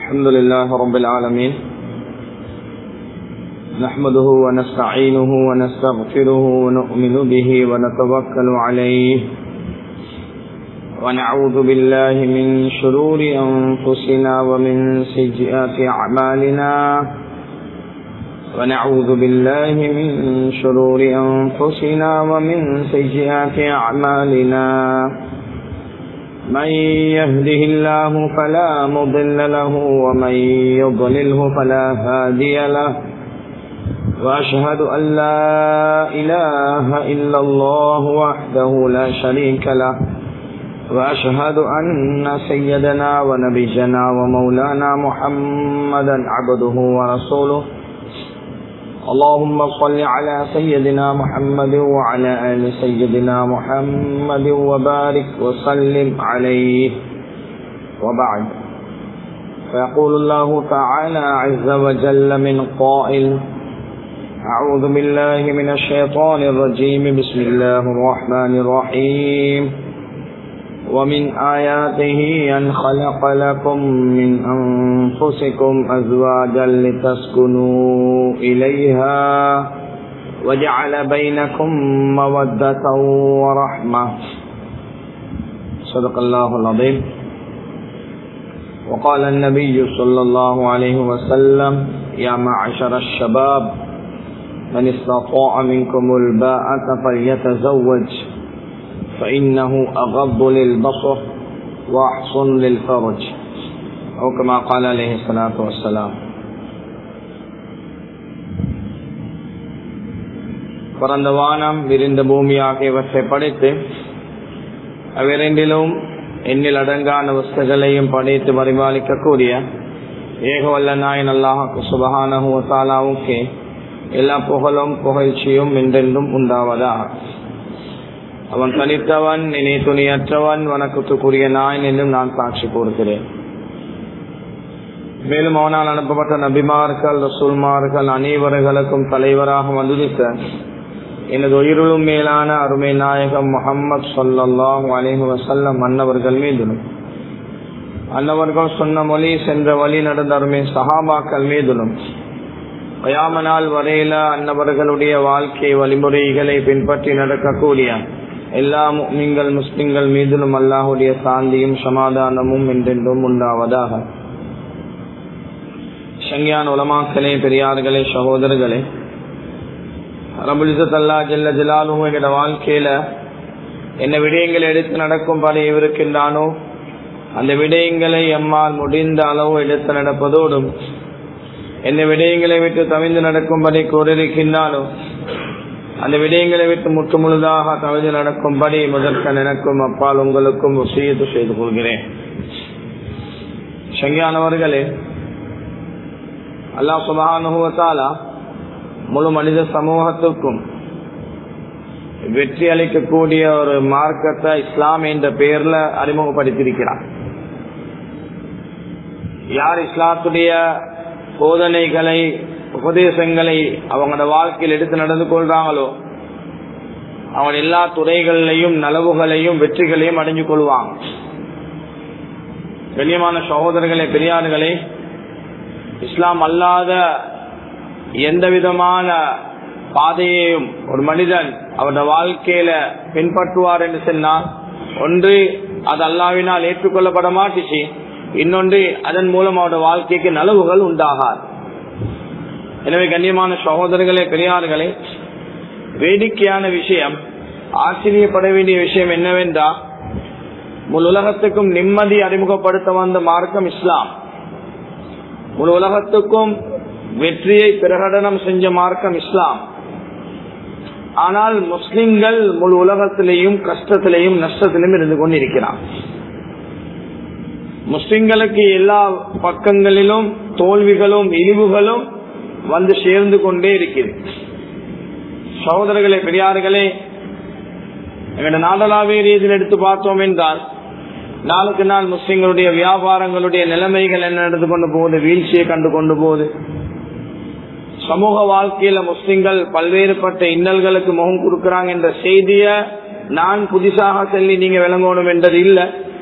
الحمد لله رب العالمين نحمده ونستعينه ونستغفره ونؤمن به ونتوكل عليه ونعوذ بالله من شرور أنفسنا ومن سيئات أعمالنا ونعوذ بالله من شرور أنفسنا ومن سيئات أعمالنا من يهده الله فلا مضل له ومن يضلله فلا هادي له وأشهد أن لا إله إلا الله وحده لا شريك له وأشهد أن سيدنا ونبينا ومولانا محمدا عبده ورسوله اللهم صل على سيدنا محمد وعلى آل سيدنا محمد وبارك وسلم عليه وبعد فيقول الله تعالى عز وجل من قائل أعوذ بالله من الشيطان الرجيم بسم الله الرحمن الرحيم ومن آياته أن خلق لكم من أنفسكم أزواجا لتسكنوا إليها وجعل بينكم مودة ورحمة صدق الله العظيم وقال النبي صلى الله عليه وسلم يا معشر الشباب من استطاع منكم الباءة فليتزوج فإنه أغض للبصر وأحصن للفرج أو كما قال عليه الصلاة والسلام பரந்த வானம் விரிந்த பூமி ஆகியவற்றை படைத்து அவ்விரண்டிலும் எண்ணில் அடங்கான வஸ்துகளையும் படைத்து பரிபாலிக்கக்கூடிய ஏகவல்ல நாயன் அல்லாஹு சுபஹானஹுவத்தாலாவுக்கே எல்லா புகழும் புகழ்ச்சியும் என்றென்றும் உண்டாவதாக அவன் தனித்தவன் இனி துணியற்றவன் வணக்கத்துக்குரிய நாயன் என்றும் நான் சாட்சி கொடுக்கிறேன் மேலும் அவனால் அனுப்பப்பட்ட நபிமார்கள் ரசூல்மார்கள் அனைவர்களுக்கும் தலைவராக வந்துதித்த எனது உயிருளும் மேலான அருமை நாயகம் முகம்மது சொல்லாஹ் அலிஹு வசல்லம் அன்னவர்கள் மீதும் அன்னவர்கள் சொன்ன மொழி சென்ற வழி நடந்த அருமை சஹாபாக்கள் மீதும் கயாமனால் வரையில அன்னவர்களுடைய வாழ்க்கை வழிமுறைகளை பின்பற்றி நடக்கக்கூடிய எல்லா நீங்கள் முஸ்லிம்கள் மீதிலும் அல்லாஹுடைய சாந்தியும் சமாதானமும் என்றென்றும் உண்டாவதாக சங்கியான் உலமாக்களே பெரியார்களே சகோதரர்களே ரபுலிசத் அல்லா ஜல்ல ஜலாலும் எங்களோட வாழ்க்கையில என்ன விடயங்களை எடுத்து நடக்கும் பணி இருக்கின்றானோ அந்த விடயங்களை எம்மால் முடிந்த அளவு எடுத்து நடப்பதோடும் என்ன விடயங்களை விட்டு தவிந்து நடக்கும்படி கூறியிருக்கின்றானோ அந்த விடயங்களை விட்டு முற்று முழுதாக தவிர்த்து நடக்கும்படி முதற்க எனக்கும் அப்பால் உங்களுக்கும் விஷயத்து செய்து கொள்கிறேன் சங்கியானவர்களே அல்லா சுபானுவத்தாலா முழு மனித சமூகத்துக்கும் வெற்றி அளிக்கக்கூடிய ஒரு மார்க்கத்தை இஸ்லாம் என்ற பெயர்ல அறிமுகப்படுத்தியிருக்கிறார் யார் இஸ்லாத்துடைய போதனைகளை உபதேசங்களை அவங்களோட வாழ்க்கையில் எடுத்து நடந்து கொள்றாங்களோ அவங்க எல்லா துறைகளிலையும் நலவுகளையும் வெற்றிகளையும் அடைஞ்சு கொள்வாங்க கண்ணியமான சகோதரர்களே பெரியார்களே இஸ்லாம் அல்லாத எந்த விதமான பாதையையும் ஒரு மனிதன் அவருடைய வாழ்க்கையில பின்பற்றுவார் என்று சொன்னால் ஒன்று அது அல்லாவினால் ஏற்றுக்கொள்ளப்பட மாட்டுச்சு இன்னொன்று அதன் மூலம் அவருடைய வாழ்க்கைக்கு நலவுகள் உண்டாகாது எனவே கண்ணியமான சகோதரர்களே பெரியார்களே வேடிக்கையான விஷயம் ஆச்சரியப்பட வேண்டிய விஷயம் என்னவென்றா முழு உலகத்துக்கும் நிம்மதி அறிமுகப்படுத்த வந்த மார்க்கம் இஸ்லாம் முழு உலகத்துக்கும் வெற்றியை பிரகடனம் செஞ்ச மார்க்கம் இஸ்லாம் ஆனால் முஸ்லிம்கள் முழு உலகத்திலேயும் கஷ்டத்திலையும் நஷ்டத்திலும் இருந்து கொண்டிருக்கிறார் முஸ்லிம்களுக்கு எல்லா பக்கங்களிலும் தோல்விகளும் இழிவுகளும் வந்து சேர்ந்து கொண்டே இருக்கிறது சகோதரர்களே பெரியார்களே எங்களோட நாடளாவிய ரீதியில் எடுத்து பார்த்தோம் என்றால் நாளுக்கு நாள் முஸ்லிம்களுடைய வியாபாரங்களுடைய நிலைமைகள் என்ன நடந்து கொண்டு போகுது வீழ்ச்சியை கண்டு கொண்டு போகுது சமூக வாழ்க்கையில முஸ்லிம்கள் பல்வேறுபட்ட இன்னல்களுக்கு முகம் கொடுக்கிறாங்க என்ற செய்திய நான் புதிசாக சொல்லி நீங்க விளங்கணும் என்றது இல்ல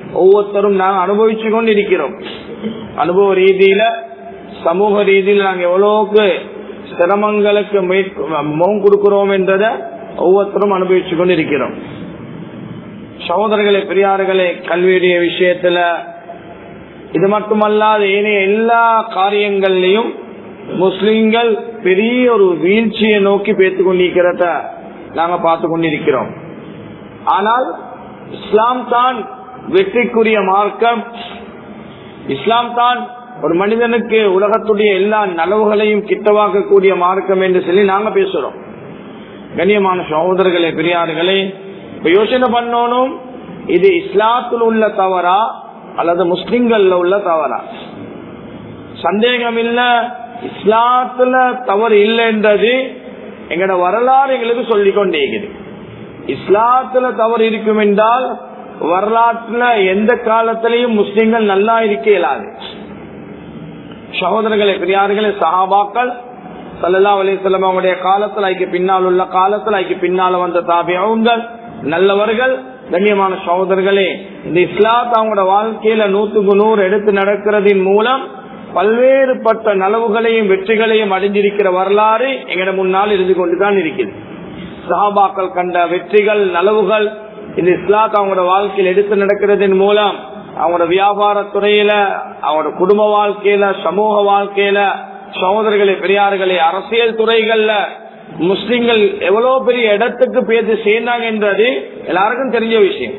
ஒவ்வொருத்தரும் நாங்கள் அனுபவிச்சு கொண்டு இருக்கிறோம் அனுபவ ரீதியில சமூக ரீதியில் நாங்கள் எவ்வளவுக்கு சிரமங்களுக்கு முகம் கொடுக்கிறோம் என்றதை ஒவ்வொருத்தரும் அனுபவிச்சு கொண்டு இருக்கிறோம் சகோதரர்களே பெரியார்களே கல்வியுடைய விஷயத்துல இது மட்டுமல்லாத ஏனைய எல்லா காரியங்கள்லையும் முஸ்லிம்கள் பெரிய ஒரு வீழ்ச்சியை நோக்கி பேத்து கொண்டிருக்கிறத நாங்க பார்த்து கொண்டிருக்கிறோம் ஆனால் இஸ்லாம் தான் வெற்றிக்குரிய மார்க்கம் இஸ்லாம் தான் ஒரு மனிதனுக்கு உலகத்துடைய எல்லா நலவுகளையும் கிட்டவாக்கக்கூடிய மார்க்கம் என்று சொல்லி நாங்க பேசுறோம் கண்ணியமான சகோதரர்களே பெரியார்களே இப்ப யோசனை பண்ணணும் இது இஸ்லாத்தில் உள்ள தவறா அல்லது முஸ்லிம்கள்ல உள்ள தவறா சந்தேகம் இல்ல இஸ்லாத்துல தவறு இல்லைன்றது எங்கட வரலாறு எங்களுக்கு சொல்லிக் கொண்டே இஸ்லாத்துல தவறு இருக்கும் என்றால் வரலாற்றுல எந்த காலத்திலையும் முஸ்லிம்கள் நல்லா இருக்க இயலாது சகோதரர்களே பெரியார்களே சஹாபாக்கள் சல்லா அலிசல்லம் அவங்களுடைய காலத்தில் ஐக்கு பின்னால் உள்ள காலத்தில் ஐக்கு பின்னால வந்த தாபியங்கள் நல்லவர்கள் கண்ணியமான சகோதரர்களே இந்த இஸ்லாத் அவங்களோட வாழ்க்கையில நூத்துக்கு நூறு எடுத்து நடக்கிறதின் மூலம் பல்வேறுபட்ட நலவுகளையும் வெற்றிகளையும் அடைஞ்சிருக்கிற வரலாறு எங்கட முன்னால் இருந்து கொண்டுதான் இருக்குது சஹாபாக்கள் கண்ட வெற்றிகள் நலவுகள் இந்த இஸ்லாத் அவங்களோட வாழ்க்கையில் எடுத்து நடக்கிறதின் மூலம் அவங்களோட வியாபார துறையில அவங்களோட குடும்ப வாழ்க்கையில சமூக வாழ்க்கையில சகோதரர்களே பெரியார்களே அரசியல் துறைகள்ல முஸ்லிம்கள் எவ்வளவு பெரிய இடத்துக்கு பேசி சேர்ந்தாங்க என்றது எல்லாருக்கும் தெரிஞ்ச விஷயம்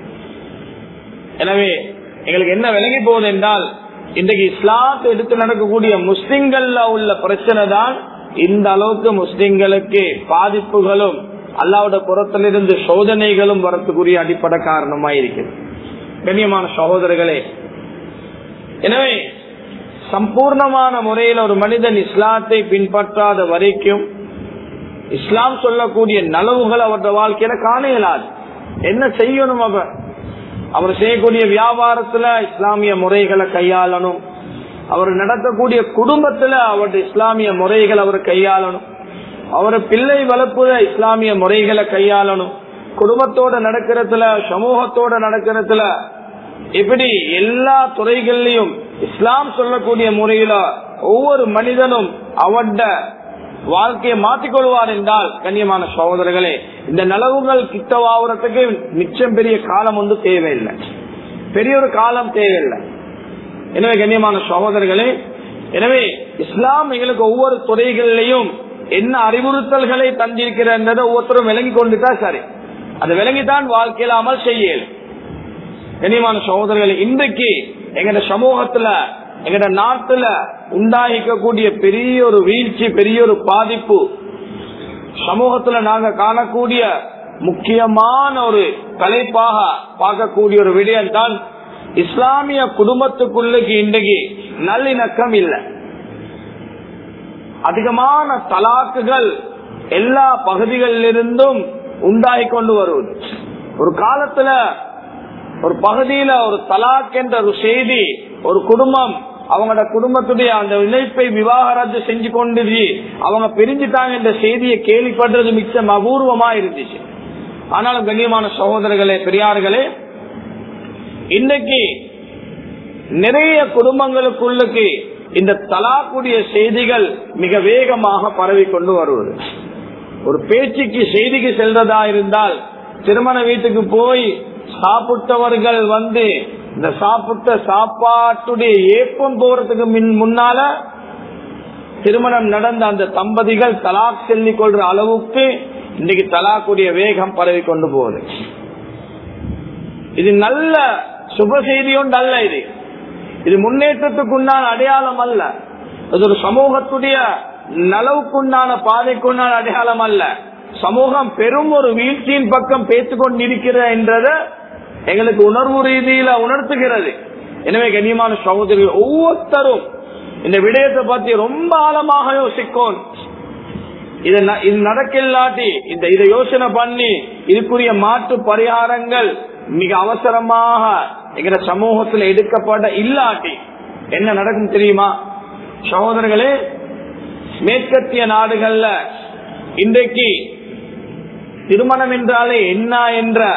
எனவே எங்களுக்கு என்ன விளங்கி போகுது என்றால் இன்றைக்கு இஸ்லாத்தை எடுத்து நடக்கக்கூடிய முஸ்லிம்கள்ல உள்ள பிரச்சனை தான் இந்த அளவுக்கு முஸ்லிம்களுக்கு பாதிப்புகளும் அல்லாவோட புறத்திலிருந்து சோதனைகளும் வரத்துக்குரிய அடிப்படை காரணமா இருக்கிறது கண்ணியமான சகோதரர்களே எனவே சம்பூர்ணமான முறையில் ஒரு மனிதன் இஸ்லாத்தை பின்பற்றாத வரைக்கும் இஸ்லாம் சொல்லக்கூடிய நலவுகள் அவருடைய வாழ்க்கையில காண இயலாது என்ன செய்யணும் அவர் அவர் செய்யக்கூடிய வியாபாரத்துல இஸ்லாமிய முறைகளை கையாளணும் அவர் நடத்தக்கூடிய குடும்பத்துல அவருடைய இஸ்லாமிய முறைகள் அவர் கையாளணும் அவர் பிள்ளை வளர்ப்புல இஸ்லாமிய முறைகளை கையாளணும் குடும்பத்தோட நடக்கிறதுல சமூகத்தோட நடக்கிறதுல இப்படி எல்லா துறைகள்லயும் இஸ்லாம் சொல்லக்கூடிய முறையில ஒவ்வொரு மனிதனும் அவட வாழ்க்கையை மாற்றிக்கொள்வார் என்றால் கண்ணியமான சகோதரர்களே இந்த நலவுகள் கிட்டவாகிறதுக்கு மிச்சம் பெரிய காலம் வந்து தேவையில்லை பெரிய ஒரு காலம் தேவையில்லை எனவே கண்ணியமான சகோதரர்களே எனவே இஸ்லாம் எங்களுக்கு ஒவ்வொரு துறைகளிலையும் என்ன அறிவுறுத்தல்களை தந்திருக்கிறத ஒவ்வொருத்தரும் விளங்கி கொண்டுட்டா சரி அது விளங்கித்தான் வாழ்க்கையில் அமல் செய்யல கண்ணியமான சகோதரர்களே இன்றைக்கு எங்கட சமூகத்துல எங்கட நாட்டுல உண்டாகிக்கக்கூடிய பெரிய ஒரு வீழ்ச்சி பெரிய ஒரு பாதிப்பு சமூகத்துல நாங்க காணக்கூடிய முக்கியமான ஒரு தலைப்பாக பார்க்கக்கூடிய ஒரு விடயம் தான் இஸ்லாமிய குடும்பத்துக்குள்ளுக்கு இன்றைக்கு நல்லிணக்கம் இல்லை அதிகமான தலாக்குகள் எல்லா பகுதிகளிலிருந்தும் உண்டாகி கொண்டு வருவது ஒரு காலத்துல ஒரு பகுதியில ஒரு தலாக் என்ற ஒரு செய்தி ஒரு குடும்பம் அவங்களோட குடும்பத்துடைய அந்த இணைப்பை விவாகரத்து செஞ்சு கொண்டு அவங்க பிரிஞ்சுட்டாங்க என்ற செய்தியை கேள்விப்படுறது மிச்சம் அபூர்வமா இருந்துச்சு ஆனாலும் கண்ணியமான சகோதரர்களே பெரியார்களே இன்னைக்கு நிறைய குடும்பங்களுக்குள்ளுக்கு இந்த தலாக்குடைய செய்திகள் மிக வேகமாக பரவி கொண்டு வருவது ஒரு பேச்சுக்கு செய்திக்கு செல்றதா இருந்தால் திருமண வீட்டுக்கு போய் சாப்பிட்டவர்கள் வந்து இந்த சாப்பிட்ட சாப்பாட்டுடைய ஏப்பம் போறதுக்கு மின் முன்னால திருமணம் நடந்த அந்த தம்பதிகள் தலாக் செல்லிக் கொள்ற அளவுக்கு இன்னைக்கு தலாக்குடைய வேகம் பரவி கொண்டு போகுது இது நல்ல சுப செய்தி ஒன்று அல்ல இது இது முன்னேற்றத்துக்குண்டான அடையாளம் அல்ல இது ஒரு சமூகத்துடைய நலவுக்குண்டான பாதைக்குண்டான அடையாளம் அல்ல சமூகம் பெரும் ஒரு வீழ்ச்சியின் பக்கம் பேத்துக் கொண்டிருக்கிற என்றத எங்களுக்கு உணர்வு ரீதியில உணர்த்துகிறது எனவே கண்ணியமான சகோதரிகள் ஒவ்வொருத்தரும் இந்த விடயத்தை பத்தி ரொம்ப ஆழமாக யோசிக்கும் இது இது நடக்கலாட்டி இந்த இதை யோசனை பண்ணி இதுக்குரிய மாற்று பரிகாரங்கள் மிக அவசரமாக எங்க சமூகத்தில் எடுக்கப்பட இல்லாட்டி என்ன நடக்கும் தெரியுமா சகோதரர்களே மேற்கத்திய நாடுகள்ல இன்றைக்கு திருமணம் என்றாலே என்ன என்ற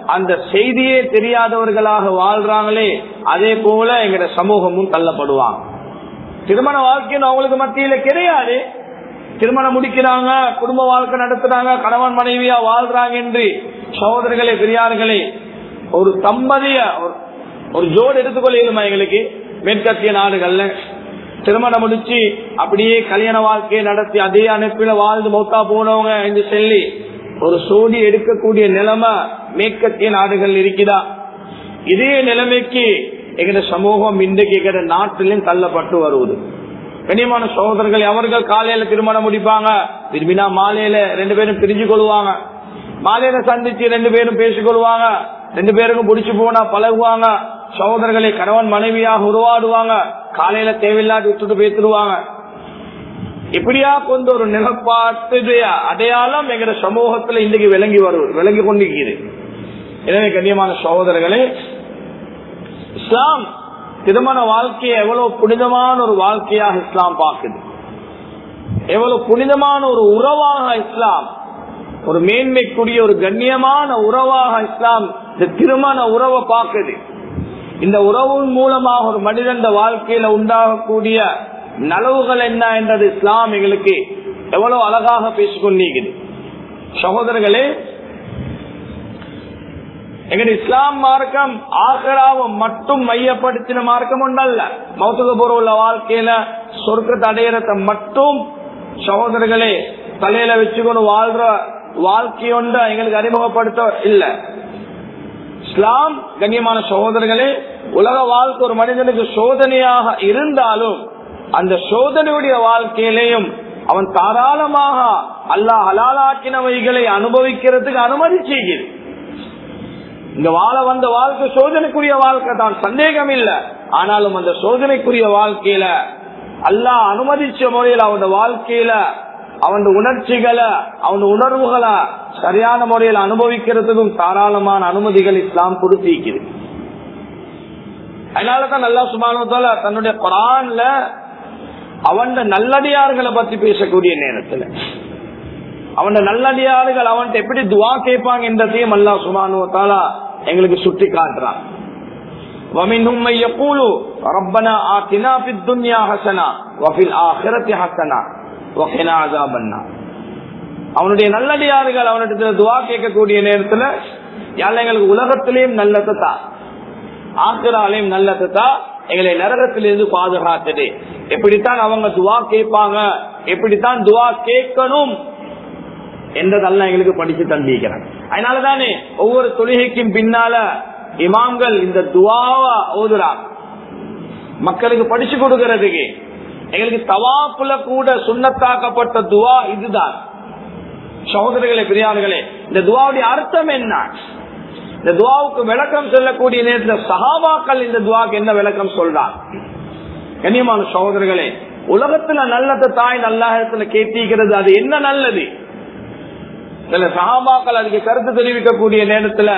அந்த செய்தியே தெரியாதவர்களாக வாழ்றாங்களே அதே போல எங்கட சமூகமும் தள்ளப்படுவாங்க திருமண வாழ்க்கைன்னு அவங்களுக்கு மத்தியில கிடையாது திருமணம் முடிக்கிறாங்க குடும்ப வாழ்க்கை நடத்துறாங்க கணவன் மனைவியா வாழ்றாங்க என்று சகோதரர்களே பெரியார்களே ஒரு தம்பதிய ஒரு- ஒரு ஜோடு எடுத்துக்கொள்ளுமா எங்களுக்கு மேற்கத்திய நாடுகள்ல திருமணம் முடிச்சு அப்படியே கல்யாண வாழ்க்கையை நடத்தி அதே அமைப்பில வாழ்ந்து மௌத்தா போனவங்க என்று சொல்லி ஒரு சோடி எடுக்கக்கூடிய நிலைமை மேற்கத்திய நாடுகள் இருக்குதா இதே நிலைமைக்கு எங்கட சமூகம் இன்றைக்கு எங்கட நாட்டிலும் தள்ளப்பட்டு வருவது கண்ணியமான சகோதரர்கள் அவர்கள் காலையில திருமணம் முடிப்பாங்க விரும்பினா மாலையில ரெண்டு பேரும் பிரிஞ்சு கொள்வாங்க மாலையில சந்திச்சு ரெண்டு பேரும் பேசிக் கொள்வாங்க ரெண்டு பேருக்கும் பிடிச்சு போனா பழகுவாங்க சகோதரர்களை கணவன் மனைவியாக உருவாடுவாங்க காலையில தேவையில்லாத விட்டுட்டு பேசிடுவாங்க இப்படியா கொண்ட ஒரு நிலப்பாட்டுடைய அடையாளம் எங்க சமூகத்துல இன்றைக்கு விளங்கி வரும் விளங்கி கொண்டிருக்கிறது எனவே கண்ணியமான சகோதரர்களே இஸ்லாம் திருமண வாழ்க்கையை எவ்வளவு புனிதமான ஒரு வாழ்க்கையாக இஸ்லாம் பார்க்குது எவ்வளவு புனிதமான ஒரு உறவாக இஸ்லாம் ஒரு மேன்மைக்குரிய ஒரு கண்ணியமான உறவாக இஸ்லாம் இந்த திருமண உறவை பார்க்குது இந்த உறவின் மூலமாக ஒரு மனிதன் வாழ்க்கையில உண்டாகக்கூடிய நலவுகள் என்ன என்றது இஸ்லாம் எங்களுக்கு எவ்வளவு அழகாக பேசிக்கொண்டிருக்குது சகோதரர்களே எங்க இஸ்லாம் மார்க்கம் ஆகராவை மட்டும் மையப்படுத்தின மார்க்கம் ஒன்றல்ல மௌத்துக உள்ள வாழ்க்கையில சொர்க்கத்தை அடையறத மட்டும் சகோதரர்களே தலையில வச்சுக்கொண்டு வாழ்ற வாழ்க்கையொண்ட எங்களுக்கு அறிமுகப்படுத்த இல்ல இஸ்லாம் கண்ணியமான சகோதரர்களே உலக வாழ்க்கை ஒரு மனிதனுக்கு சோதனையாக இருந்தாலும் அந்த சோதனையுடைய வாழ்க்கையிலையும் அவன் தாராளமாக அல்லாஹ் ஹலாலாக்கினவைகளை அனுபவிக்கிறதுக்கு அனுமதி செய்கிறது இங்க வாழ வந்த வாழ்க்கை சோதனைக்குரிய வாழ்க்கை தான் சந்தேகம் இல்ல ஆனாலும் அந்த சோதனைக்குரிய வாழ்க்கையில அல்லாஹ் அனுமதிச்ச முறையில் அவனோட வாழ்க்கையில அவன் உணர்ச்சிகளை அவன் உணர்வுகளை சரியான முறையில் அனுபவிக்கிறதுக்கும் தாராளமான அனுமதிகள் இஸ்லாம் கொடுத்திருக்குது அதனாலதான் நல்லா சுமானத்தால தன்னுடைய குரான்ல அவன் நல்லடியார்களை பத்தி பேசக்கூடிய நேரத்துல அவன் நல்லடியார்கள் அவன் எப்படி துவா கேட்பாங்க என்றதையும் அல்லா சுமானுவத்தாலா எங்களுக்கு சுட்டி காட்டுறான் ومنهم من يقول ربنا آتنا في الدنيا حسنة وفي الآخرة حسنة وقنا عذاب النار அவனுடைய நல்லடியார்கள் அவனிடத்துல துவா கேட்கக்கூடிய நேரத்துல யாரும் எங்களுக்கு உலகத்திலேயும் நல்லதை தான் ஆக்கிராலையும் நல்லதை தான் எங்களை நரகத்திலிருந்து பாதுகாத்தது எப்படித்தான் அவங்க துவா கேட்பாங்க எப்படித்தான் துவா கேட்கணும் என்றதெல்லாம் எங்களுக்கு படிச்சு தந்திருக்கிறாங்க அதனாலதானே ஒவ்வொரு தொழுகைக்கும் பின்னால இமாம்கள் இந்த துவாவா ஓதுறாங்க மக்களுக்கு படிச்சு கொடுக்கறதுக்கு எங்களுக்கு தவாப்புல கூட சுண்ணத்தாக்கப்பட்ட துவா இதுதான் சகோதரர்களே பெரியார்களே இந்த துவாவுடைய அர்த்தம் என்ன இந்த துவாவுக்கு விளக்கம் சொல்லக்கூடிய நேரத்தில் சகாபாக்கள் இந்த துவாக்கு என்ன விளக்கம் சொல்றாங்க கண்ணியமான சகோதரர்களே உலகத்துல நல்லதை தாய் நல்ல கேட்டிக்கிறது அது என்ன நல்லது சில சகாபாக்கள் அதுக்கு கருத்து தெரிவிக்கக்கூடிய நேரத்துல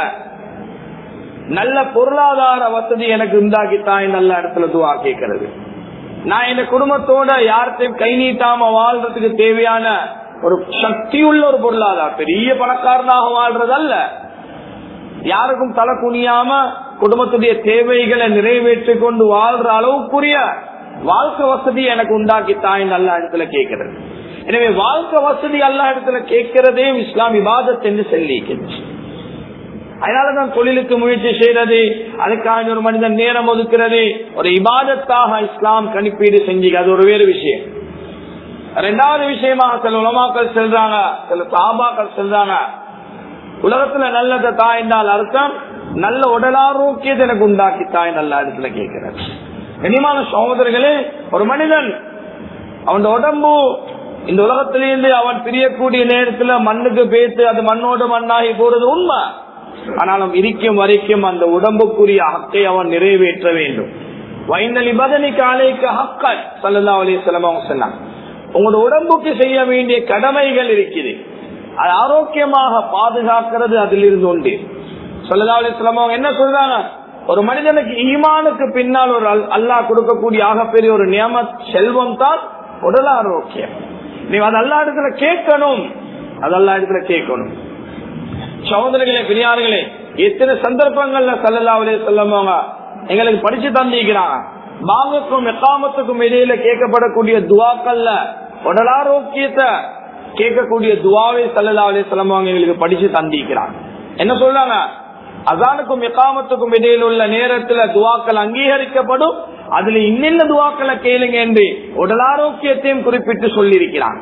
நல்ல பொருளாதார வசதி எனக்கு உண்டாக்கி தாய் நல்ல இடத்துல துவா கேட்கறது நான் என் குடும்பத்தோட யார்கிட்டையும் கை நீட்டாம வாழ்றதுக்கு தேவையான ஒரு சக்தியுள்ள ஒரு பொருளாதாரம் பெரிய பணக்காரனாக வாழ்றது அல்ல யாருக்கும் தலை குனியாம குடும்பத்துடைய தேவைகளை நிறைவேற்றி கொண்டு வாழ்ற அளவுக்குரிய வாழ்க்கை வசதி எனக்கு உண்டாக்கி தாய் நல்ல இடத்துல கேட்கிறது எனவே வாழ்க்கை வசதி அல்ல இடத்துல கேட்கிறதையும் இஸ்லாம் விவாதத்தை என்று சொல்லிக்கிறது அதனாலதான் தொழிலுக்கு முயற்சி செய்யறது அதுக்காக ஒரு மனிதன் நேரம் ஒதுக்கிறது ஒரு இபாதத்தாக இஸ்லாம் கணிப்பீடு செஞ்சு அது ஒரு வேறு விஷயம் ரெண்டாவது விஷயமாக சில உலமாக்கள் செல்றாங்க சில சாபாக்கள் செல்றாங்க உலகத்துல நல்லத தாய் என்றால் அர்த்தம் நல்ல உடலாரோக்கியத்தை எனக்கு உண்டாக்கி தாய் நல்ல இடத்துல கேட்கிறார் கனிமான சகோதரர்களே ஒரு மனிதன் அவன் உடம்பு இந்த உலகத்திலிருந்து அவன் பிரியக்கூடிய நேரத்துல மண்ணுக்கு பேத்து அது மண்ணோடு மண்ணாகி போறது உண்மை ஆனாலும் இருக்கும் வரைக்கும் அந்த உடம்புக்குரிய ஹக்கை அவன் நிறைவேற்ற வேண்டும் வைந்தலி பதனி காலைக்கு ஹக்கல் சல்லா அலிஸ்லாம் அவங்க சொன்னாங்க உங்களோட உடம்புக்கு செய்ய வேண்டிய கடமைகள் இருக்குது அது ஆரோக்கியமாக பாதுகாக்கிறது அதிலிருந்து உண்டு சொல்லதா அலிஸ்லாம் அவங்க என்ன சொல்றாங்க ஒரு மனிதனுக்கு ஈமானுக்கு பின்னால் ஒரு அல்லாஹ் கொடுக்கக்கூடிய ஆகப்பெரிய ஒரு நியம செல்வம் தான் உடல் ஆரோக்கியம் நீ அது அல்லா இடத்துல கேட்கணும் அது அல்லா இடத்துல கேட்கணும் சகோதரர்களே பெரியார்களே எத்தனை சந்தர்ப்பங்கள்ல சல்லல்லாவுலே சொல்லுவாங்க எங்களுக்கு படிச்சு தந்திக்கிறாங்க பாங்குக்கும் எக்காமத்துக்கும் இடையில கேட்கப்படக்கூடிய துவாக்கள்ல உடலாரோக்கியத்தை கேட்கக்கூடிய துவாவை சல்லல்லாவுலே சொல்லுவாங்க எங்களுக்கு படிச்சு தந்திக்கிறாங்க என்ன சொல்றாங்க அசானுக்கும் எக்காமத்துக்கும் இடையில் உள்ள நேரத்துல துவாக்கள் அங்கீகரிக்கப்படும் அதுல இன்னென்ன துவாக்களை கேளுங்க என்று உடலாரோக்கியத்தையும் குறிப்பிட்டு சொல்லியிருக்கிறான்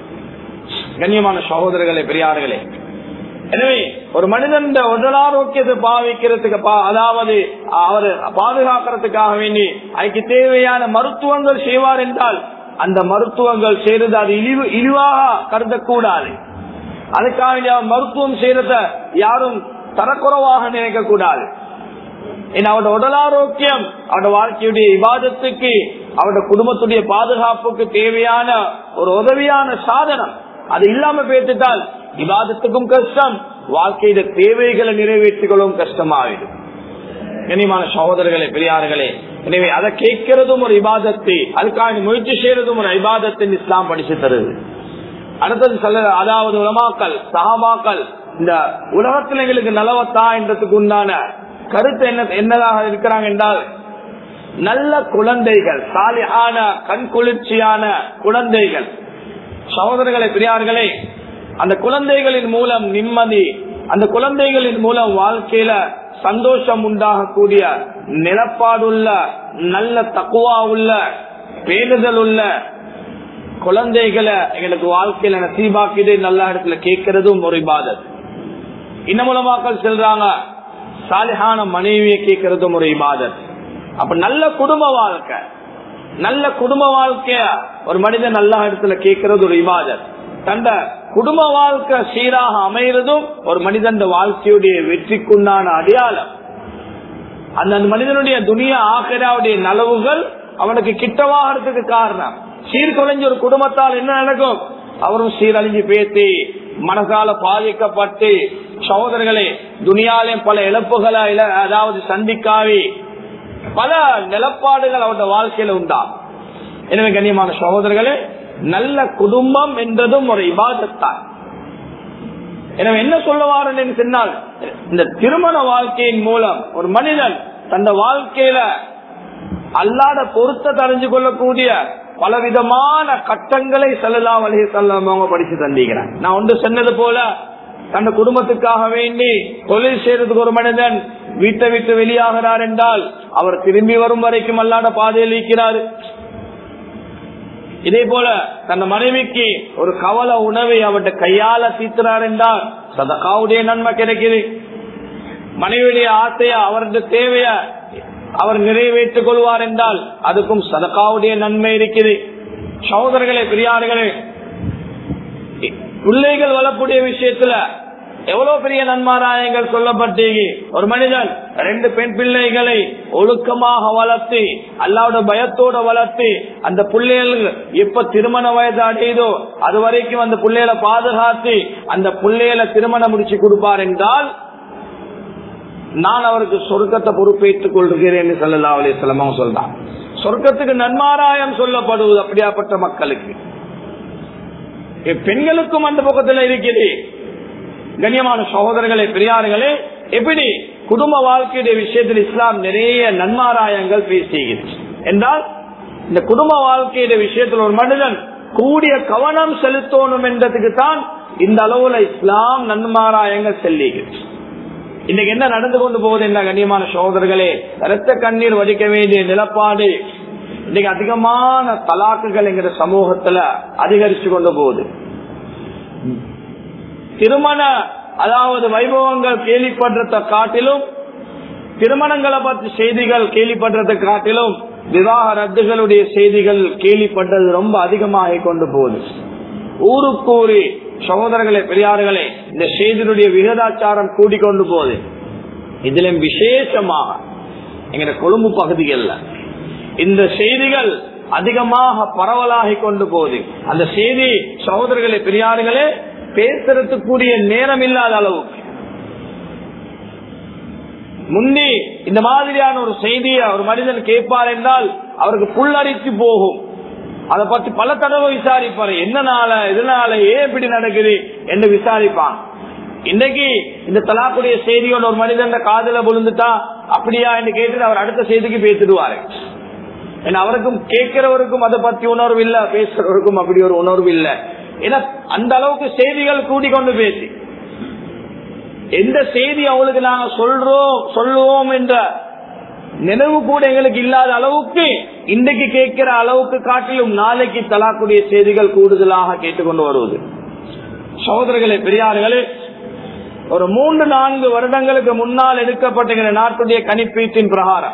கண்ணியமான சகோதரர்களே பெரியார்களே எனவே ஒரு மனிதன் உடலாரோக்கியத்தை பாவிக்கிறதுக்கு அதாவது அவர் பாதுகாக்கிறதுக்காக வேண்டி அதுக்கு தேவையான மருத்துவங்கள் செய்வார் என்றால் அந்த மருத்துவங்கள் செய்யறது அது இழிவு இழிவாக கருதக்கூடாது அதுக்காக வேண்டி அவர் மருத்துவம் செய்யறத யாரும் தரக்குறைவாக நினைக்க கூடாது அவருடைய உடலாரோக்கியம் அவருடைய வாழ்க்கையுடைய விவாதத்துக்கு அவருடைய குடும்பத்துடைய பாதுகாப்புக்கு தேவையான ஒரு உதவியான சாதனம் அது இல்லாம பேசிட்டால் விவாதத்துக்கும் கஷ்டம் வாழ்க்கையில தேவைகளை நிறைவேற்றிக் கொள்ளவும் கஷ்டமாகிடும் கனிமான சகோதரர்களே பெரியார்களே எனவே அதை கேட்கிறதும் ஒரு இபாதத்தை அதுக்காக முயற்சி செய்யறதும் ஒரு இபாதத்தின் இஸ்லாம் படிச்சு தருது அடுத்தது சொல்ல அதாவது உலமாக்கல் சகாபாக்கள் இந்த உலகத்தில் எங்களுக்கு நலவத்தா என்றதுக்கு உண்டான கருத்து என்ன என்னதாக இருக்கிறாங்க என்றால் நல்ல குழந்தைகள் சாலியான கண் குளிர்ச்சியான குழந்தைகள் சகோதரர்களை பெரியார்களே அந்த குழந்தைகளின் மூலம் நிம்மதி அந்த குழந்தைகளின் மூலம் வாழ்க்கையில சந்தோஷம் உண்டாகக்கூடிய நிலப்பாடுள்ள நல்ல தக்குவா உள்ள பேணுதல் உள்ள குழந்தைகளை எங்களுக்கு வாழ்க்கையில நசீபாக்கிட்டு நல்ல இடத்துல கேட்கறதும் ஒரு இபாதத் இன்ன மூலமாக்கள் செல்றாங்க சாலிஹான மனைவியை கேட்கறதும் ஒரு இபாதத் அப்ப நல்ல குடும்ப வாழ்க்கை நல்ல குடும்ப வாழ்க்கைய ஒரு மனிதன் நல்ல இடத்துல கேட்கறது ஒரு இபாதத் தண்ட குடும்ப வாழ்க்கை சீராக அமைகிறதும் ஒரு மனிதன் வாழ்க்கையுடைய வெற்றிக்குண்டான அடையாளம் அந்த மனிதனுடைய துணியா ஆசிராவுடைய நலவுகள் அவனுக்கு கிட்டவாகிறதுக்கு காரணம் சீர்குலைஞ்ச ஒரு குடும்பத்தால் என்ன நடக்கும் அவரும் சீரழிஞ்சு பேசி மனசால பாதிக்கப்பட்டு சகோதரர்களே துணியாலே பல இழப்புகளை அதாவது சந்திக்காவி பல நிலப்பாடுகள் அவருடைய வாழ்க்கையில உண்டா எனவே கண்ணியமான சகோதரர்களே நல்ல குடும்பம் என்றதும் ஒரு இபாதத்தான் எனவே என்ன சொல்லுவாருன்னு சொன்னால் இந்த திருமண வாழ்க்கையின் மூலம் ஒரு மனிதன் தந்த வாழ்க்கையில அல்லாத பொருத்த தெரிஞ்சு கொள்ளக்கூடிய பலவிதமான கட்டங்களை செல்லலாம் வழி செல்லாம படிச்சு தந்திக்கிறேன் நான் ஒன்று சொன்னது போல தன் குடும்பத்துக்காக வேண்டி தொழில் செய்யறதுக்கு ஒரு மனிதன் வீட்டை விட்டு வெளியாகிறார் என்றால் அவர் திரும்பி வரும் வரைக்கும் அல்லாத பாதையில் இருக்கிறார் இதே போல தன் மனைவிக்கு ஒரு கவல உணவை அவருடைய கையால தீர்க்கிறார் என்றால் சதகாவுடைய நன்மை கிடைக்குது மனைவியுடைய ஆசைய அவருடைய தேவைய அவர் நிறைவேற்றிக் கொள்வார் என்றால் அதுக்கும் சதகாவுடைய நன்மை இருக்குது சகோதரர்களே பெரியார்களே பிள்ளைகள் வளர்ப்புடைய விஷயத்துல எவ்வளவு பெரிய நன்மாராயங்கள் சொல்லப்பட்டு ஒரு மனிதன் ரெண்டு பெண் பிள்ளைகளை ஒழுக்கமாக வளர்த்து அல்லாவோட பயத்தோட வளர்த்து அந்த பிள்ளைகள் எப்ப திருமண வயது அடையுதோ அது வரைக்கும் அந்த பிள்ளைகளை பாதுகாத்து அந்த பிள்ளைகளை திருமணம் முடிச்சு கொடுப்பார் என்றால் நான் அவருக்கு சொர்க்கத்தை பொறுப்பேற்றுக் கொள்கிறேன் சொல்லலா அலி சொல்லமாக சொல்றான் சொர்க்கத்துக்கு நன்மாராயம் சொல்லப்படுவது அப்படியாப்பட்ட மக்களுக்கு பெண்களுக்கும் அந்த பக்கத்தில் இருக்கிறது கண்ணியமான சகோதரர்களே பெரியார்களே எப்படி குடும்ப வாழ்க்கையுடைய விஷயத்தில் இஸ்லாம் நிறைய நன்மாராயங்கள் பேசுகிறது என்றால் இந்த குடும்ப வாழ்க்கையுடைய விஷயத்தில் ஒரு மனிதன் கூடிய கவனம் செலுத்தணும் என்றதுக்கு தான் இந்த அளவுல இஸ்லாம் நன்மாராயங்கள் செல்லுகிறது இன்னைக்கு என்ன நடந்து கொண்டு போகுது என்ன கண்ணியமான சகோதரர்களே ரத்த கண்ணீர் வடிக்க வேண்டிய நிலப்பாடு இன்னைக்கு அதிகமான தலாக்குகள் என்கிற சமூகத்துல அதிகரிச்சு கொண்டு போகுது திருமண அதாவது வைபவங்கள் கேள்விப்படுறத காட்டிலும் திருமணங்களை பற்றி செய்திகள் கேள்விப்படுறதை காட்டிலும் விவாக ரத்துகளுடைய செய்திகள் கேள்விப்பட்டது ரொம்ப அதிகமாக கொண்டு போகுது ஊருக்கு ஊரி சகோதரர்களே பெரியார்களே இந்த செய்தியுடைய விகிதாச்சாரம் கூடிக்கொண்டு போகுது இதுல விசேஷமாக எங்க கொழும்பு பகுதிகள்ல இந்த செய்திகள் அதிகமாக பரவலாகி கொண்டு போகுது அந்த செய்தி சகோதரர்களே பெரியார்களே பேசுறதுக்குரிய நேரம் இல்லாத அளவுக்கு முந்தி இந்த மாதிரியான ஒரு செய்தியை ஒரு மனிதன் கேட்பார் என்றால் அவருக்கு புல்லரித்து போகும் அதை பற்றி பல தடவை விசாரிப்பாரு என்னனால இதனால ஏன் இப்படி நடக்குது என்று விசாரிப்பான் இன்னைக்கு இந்த தலாக்குடைய செய்தியோட ஒரு மனிதன் காதல விழுந்துட்டா அப்படியா என்று கேட்டு அவர் அடுத்த செய்திக்கு பேசிடுவாரு ஏன்னா அவருக்கும் கேட்கிறவருக்கும் அதை பத்தி உணர்வு இல்ல பேசுறவருக்கும் அப்படி ஒரு உணர்வு இல்ல ஏன்னா அந்த அளவுக்கு செய்திகள் கூடிக்கொண்டு பேசி எந்த செய்தி அவங்களுக்கு நாங்க சொல்றோம் சொல்லுவோம் என்ற நினைவு கூட எங்களுக்கு இல்லாத அளவுக்கு இன்றைக்கு கேட்கிற அளவுக்கு காட்டிலும் நாளைக்கு தலாக்குடைய செய்திகள் கூடுதலாக கேட்டுக்கொண்டு வருவது சகோதரர்களே பெரியார்களே ஒரு மூன்று நான்கு வருடங்களுக்கு முன்னால் எடுக்கப்பட்ட எங்க நாட்டுடைய கணிப்பீட்டின் பிரகாரம்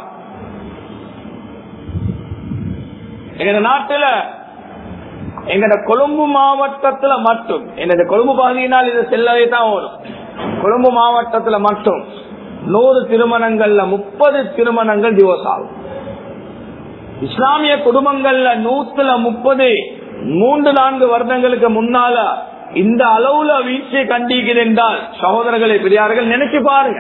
எங்க நாட்டுல எங்கட கொழும்பு மாவட்டத்துல மட்டும் என்னோட கொழும்பு பகுதியினால் இது செல்லவே தான் ஓடும் கொழும்பு மாவட்டத்துல மட்டும் நூறு திருமணங்கள்ல முப்பது திருமணங்கள் டிவோர்ஸ் ஆகும் இஸ்லாமிய குடும்பங்கள்ல நூத்துல முப்பது மூன்று நான்கு வருடங்களுக்கு முன்னால இந்த அளவுல வீழ்ச்சியை கண்டிக்கிறேன் என்றால் சகோதரர்களை பெரியார்கள் நினைச்சு பாருங்க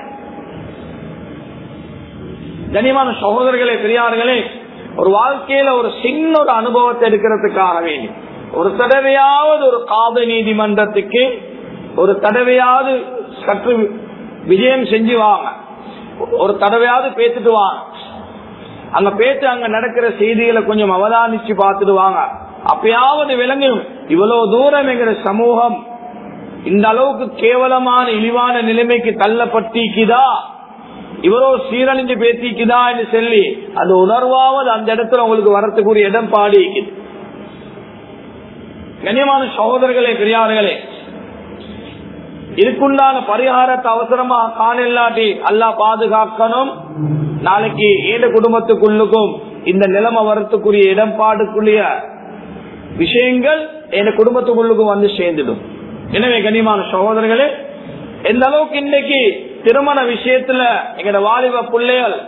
கனிமான சகோதரர்களே பெரியார்களே ஒரு வாழ்க்கையில ஒரு சின்ன ஒரு அனுபவத்தை எடுக்கிறதுக்காக வேண்டி ஒரு தடவையாவது ஒரு காத நீதிமன்றத்துக்கு ஒரு தடவையாவது சற்று விஜயம் செஞ்சு வாங்க ஒரு தடவையாவது பேத்துட்டு வாங்க அங்க பேச்சு அங்க நடக்கிற செய்திகளை கொஞ்சம் அவதானிச்சு பார்த்துட்டு வாங்க அப்பயாவது விளங்கும் இவ்வளவு தூரம் எங்கிற சமூகம் இந்த அளவுக்கு கேவலமான இழிவான நிலைமைக்கு தள்ளப்பட்டிக்குதா இவ்வளவு சீரழிஞ்சு பேசிக்குதா என்று சொல்லி அந்த உணர்வாவது அந்த இடத்துல உங்களுக்கு வரத்துக்குரிய இடம் பாடி இருக்குது கண்ணியமான சகோதரர்களே பெரியார்களே இதுக்குண்டான பரிகாரத்தை அவசரமா காணில்லாட்டி அல்லா பாதுகாக்கணும் நாளைக்கு ஏழு குடும்பத்துக்குள்ளுக்கும் இந்த நிலைமை வரத்துக்குரிய இடம்பாடுக்குரிய விஷயங்கள் என் குடும்பத்துக்குள்ளுக்கும் வந்து சேர்ந்துடும் எனவே கண்ணியமான சகோதரர்களே எந்த அளவுக்கு இன்னைக்கு திருமண விஷயத்துல எங்கட வாலிப பிள்ளைகள்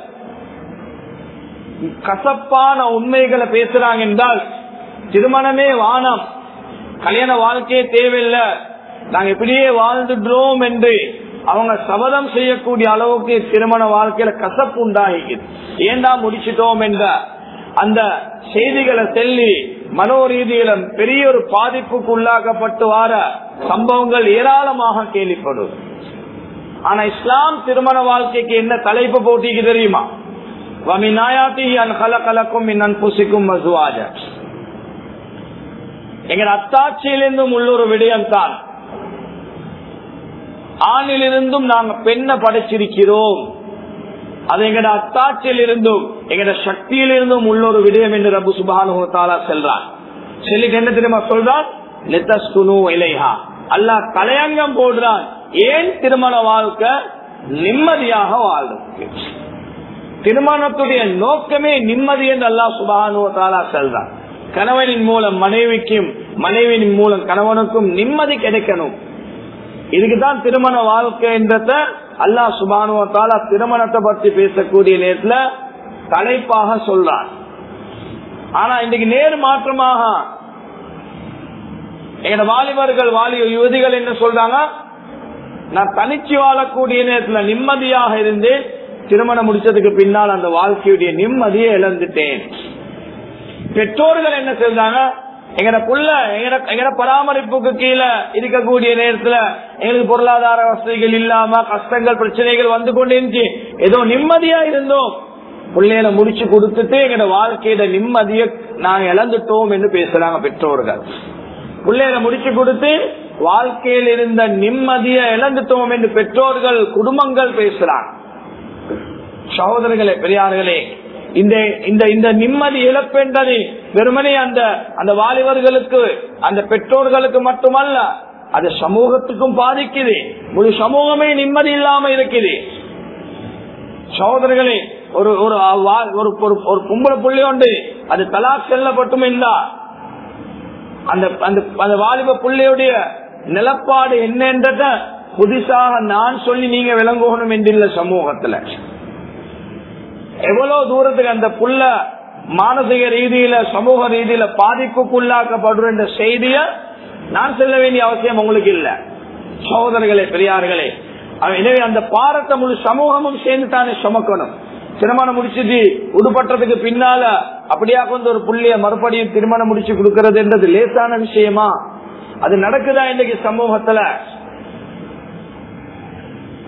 கசப்பான உண்மைகளை பேசுறாங்க என்றால் திருமணமே வானம் கல்யாண வாழ்க்கையே தேவையில்லை நாங்க இப்படியே வாழ்ந்துடுறோம் என்று அவங்க சபதம் செய்யக்கூடிய அளவுக்கு திருமண வாழ்க்கையில கசப்பு உண்டாகிக்குது ஏண்டா முடிச்சிட்டோம் என்ற அந்த செய்திகளை சொல்லி மனோரீதியில பெரிய ஒரு பாதிப்புக்கு உள்ளாக்கப்பட்டு வர சம்பவங்கள் ஏராளமாக கேள்விப்படும் ஆனா இஸ்லாம் திருமண வாழ்க்கைக்கு என்ன தலைப்பு போட்டிக்கு தெரியுமா எங்க அத்தாட்சியிலிருந்தும் உள்ள ஒரு விடயம் தான் ஆணிலிருந்தும் நாங்க பெண்ணை படைச்சிருக்கிறோம் அது எங்கட அத்தாட்சியில் இருந்தும் எங்கட சக்தியிலிருந்தும் உள்ள ஒரு விடயம் என்று ரபு சுபானுத்தாலா செல்றான் சொல்லிட்டு என்ன தெரியுமா சொல்றான் இலைஹா அல்லாஹ் தலையங்கம் போடுறான் ஏன் திருமண வாழ்க்கை நிம்மதியாக வாழ்றதுக்கு திருமணத்துடைய நோக்கமே நிம்மதி என்று அல்லாஹ் சுபானுவத்தாலா செல்றான் கணவனின் மூலம் மனைவிக்கும் மனைவியின் மூலம் கணவனுக்கும் நிம்மதி கிடைக்கணும் இதுக்குதான் திருமண வாழ்க்கை என்றத அல்லாஹ் சுபானுவத்தாலா திருமணத்தை பற்றி பேசக்கூடிய நேரத்துல தலைப்பாக சொல்றான் ஆனா இன்னைக்கு நேர் மாற்றமாக எங்க வாலிபர்கள் வாலிப யுவதிகள் என்ன சொல்றாங்க நான் தனிச்சு வாழக்கூடிய நேரத்துல நிம்மதியாக இருந்து திருமணம் முடிச்சதுக்கு பின்னால் அந்த வாழ்க்கையுடைய நிம்மதியை இழந்துட்டேன் பெற்றோர்கள் என்ன செஞ்சாங்க எங்கட புள்ள எங்கட பராமரிப்புக்கு கீழே இருக்கக்கூடிய நேரத்துல எங்களுக்கு பொருளாதார வசதிகள் இல்லாம கஷ்டங்கள் பிரச்சனைகள் வந்து கொண்டு இருந்துச்சு ஏதோ நிம்மதியா இருந்தோம் பிள்ளைகளை முடிச்சு கொடுத்துட்டு எங்கட வாழ்க்கையில நிம்மதியை நாங்க இழந்துட்டோம் என்று பேசுறாங்க பெற்றோர்கள் பிள்ளைகளை முடிச்சு கொடுத்து வாழ்க்கையில் இருந்த நிம்மதியை இழந்துட்டோம் என்று பெற்றோர்கள் குடும்பங்கள் பேசுறாங்க சகோதரர்களே பெரியார்களே இந்த இந்த இந்த நிம்மதி இழப்பென்றது வெறுமனே அந்த அந்த வாலிபர்களுக்கு அந்த பெற்றோர்களுக்கு மட்டுமல்ல அது சமூகத்துக்கும் பாதிக்குது முழு சமூகமே நிம்மதி இல்லாம இருக்குது சகோதரர்களே ஒரு ஒரு ஒரு ஒரு கும்பல புள்ளி உண்டு அது தலாக் செல்லப்பட்டும் இல்லா அந்த அந்த அந்த வாலிப புள்ளையுடைய நிலப்பாடு என்னன்றத புதுசாக நான் சொல்லி நீங்க விளங்கணும் என்றில்ல சமூகத்துல எவ்வளவு தூரத்துக்கு அந்த புள்ள மானசிக ரீதியில சமூக ரீதியில பாதிப்புக்குள்ளாக்கப்படுற இந்த செய்திய நான் சொல்ல வேண்டிய அவசியம் உங்களுக்கு இல்ல சகோதரர்களே பெரியார்களே எனவே அந்த பாரத்தை முழு சமூகமும் சேர்ந்து தானே சுமக்கணும் திருமணம் முடிச்சுட்டு உடுபட்டதுக்கு பின்னால அப்படியா கொண்டு ஒரு புள்ளிய மறுபடியும் திருமணம் முடிச்சு கொடுக்கறதுன்றது லேசான விஷயமா அது நடக்குதா இன்னைக்கு சமூகத்துல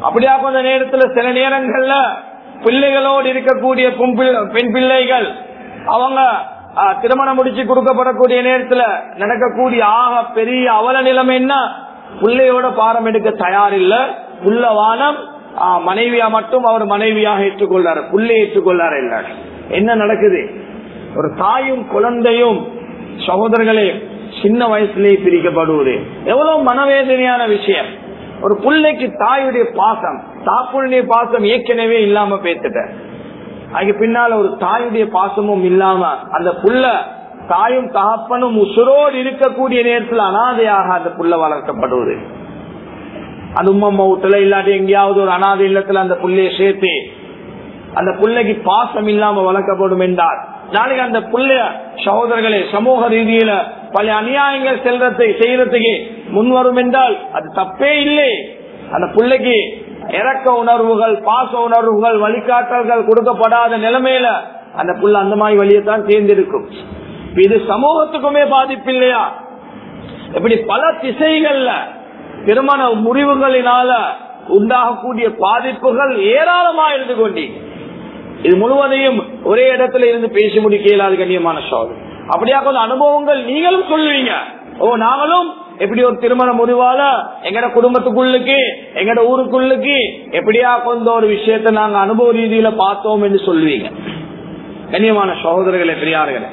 அப்படியா கொஞ்ச நேரத்துல சில நேரங்கள்ல பிள்ளைகளோடு இருக்கக்கூடிய பெண் பிள்ளைகள் அவங்க திருமணம் முடிச்சு கொடுக்கப்படக்கூடிய நேரத்துல நடக்கக்கூடிய ஆக பெரிய அவல நிலைமை என்ன பிள்ளையோட பாரம் எடுக்க தயார் இல்ல உள்ள வானம் மனைவியா மட்டும் அவர் மனைவியாக ஏற்றுக்கொள்றாரு புள்ளை ஏற்றுக்கொள்ளாரு இல்ல என்ன நடக்குது ஒரு தாயும் குழந்தையும் சகோதரர்களே சின்ன வயசுலேயே பிரிக்கப்படுவது எவ்வளவு மனவேதனையான விஷயம் ஒரு பிள்ளைக்கு தாயுடைய பாசம் தாப்புடைய பாசம் ஏற்கனவே இல்லாம பேத்துட்ட அதுக்கு பின்னால ஒரு தாயுடைய பாசமும் இல்லாம அந்த புள்ள தாயும் தகப்பனும் உசுரோடு இருக்கக்கூடிய நேரத்தில் அனாதையாக அந்த புள்ள வளர்க்கப்படுவது அந்த உம்மம்மா வீட்டுல இல்லாட்டி எங்கேயாவது ஒரு அனாதை இல்லத்துல அந்த புள்ளைய சேர்த்து அந்த பிள்ளைக்கு பாசம் இல்லாம வளர்க்கப்படும் என்றால் நாளைக்கு அந்த புள்ளைய சகோதரர்களே சமூக ரீதியில பல அநியாயங்கள் செல்றதை செய்யறதுக்கு முன்வரும் என்றால் அது தப்பே இல்லை அந்த பிள்ளைக்கு இறக்க உணர்வுகள் பாச உணர்வுகள் வழிகாட்டல்கள் கொடுக்கப்படாத நிலைமையில அந்த புள்ள அந்த மாதிரி வழியத்தான் தேர்ந்தெடுக்கும் இது சமூகத்துக்குமே பாதிப்பு இல்லையா இப்படி பல திசைகள்ல திருமண முறிவுகளினால உண்டாகக்கூடிய பாதிப்புகள் ஏராளமா இருந்து கொண்டி இது முழுவதையும் ஒரே இடத்துல இருந்து பேசி முடிக்க இயலாது கண்ணியமான சோதனை அப்படியா கொஞ்சம் அனுபவங்கள் நீங்களும் சொல்லுவீங்க ஓ நாங்களும் எப்படி ஒரு திருமண முடிவால எங்கட குடும்பத்துக்குள்ளுக்கு எங்கட ஊருக்குள்ளுக்கு எப்படியா கொண்ட ஒரு விஷயத்த நாங்க அனுபவ ரீதியில பார்த்தோம் என்று சொல்லுவீங்க கண்ணியமான சகோதரர்களே பெரியார்களே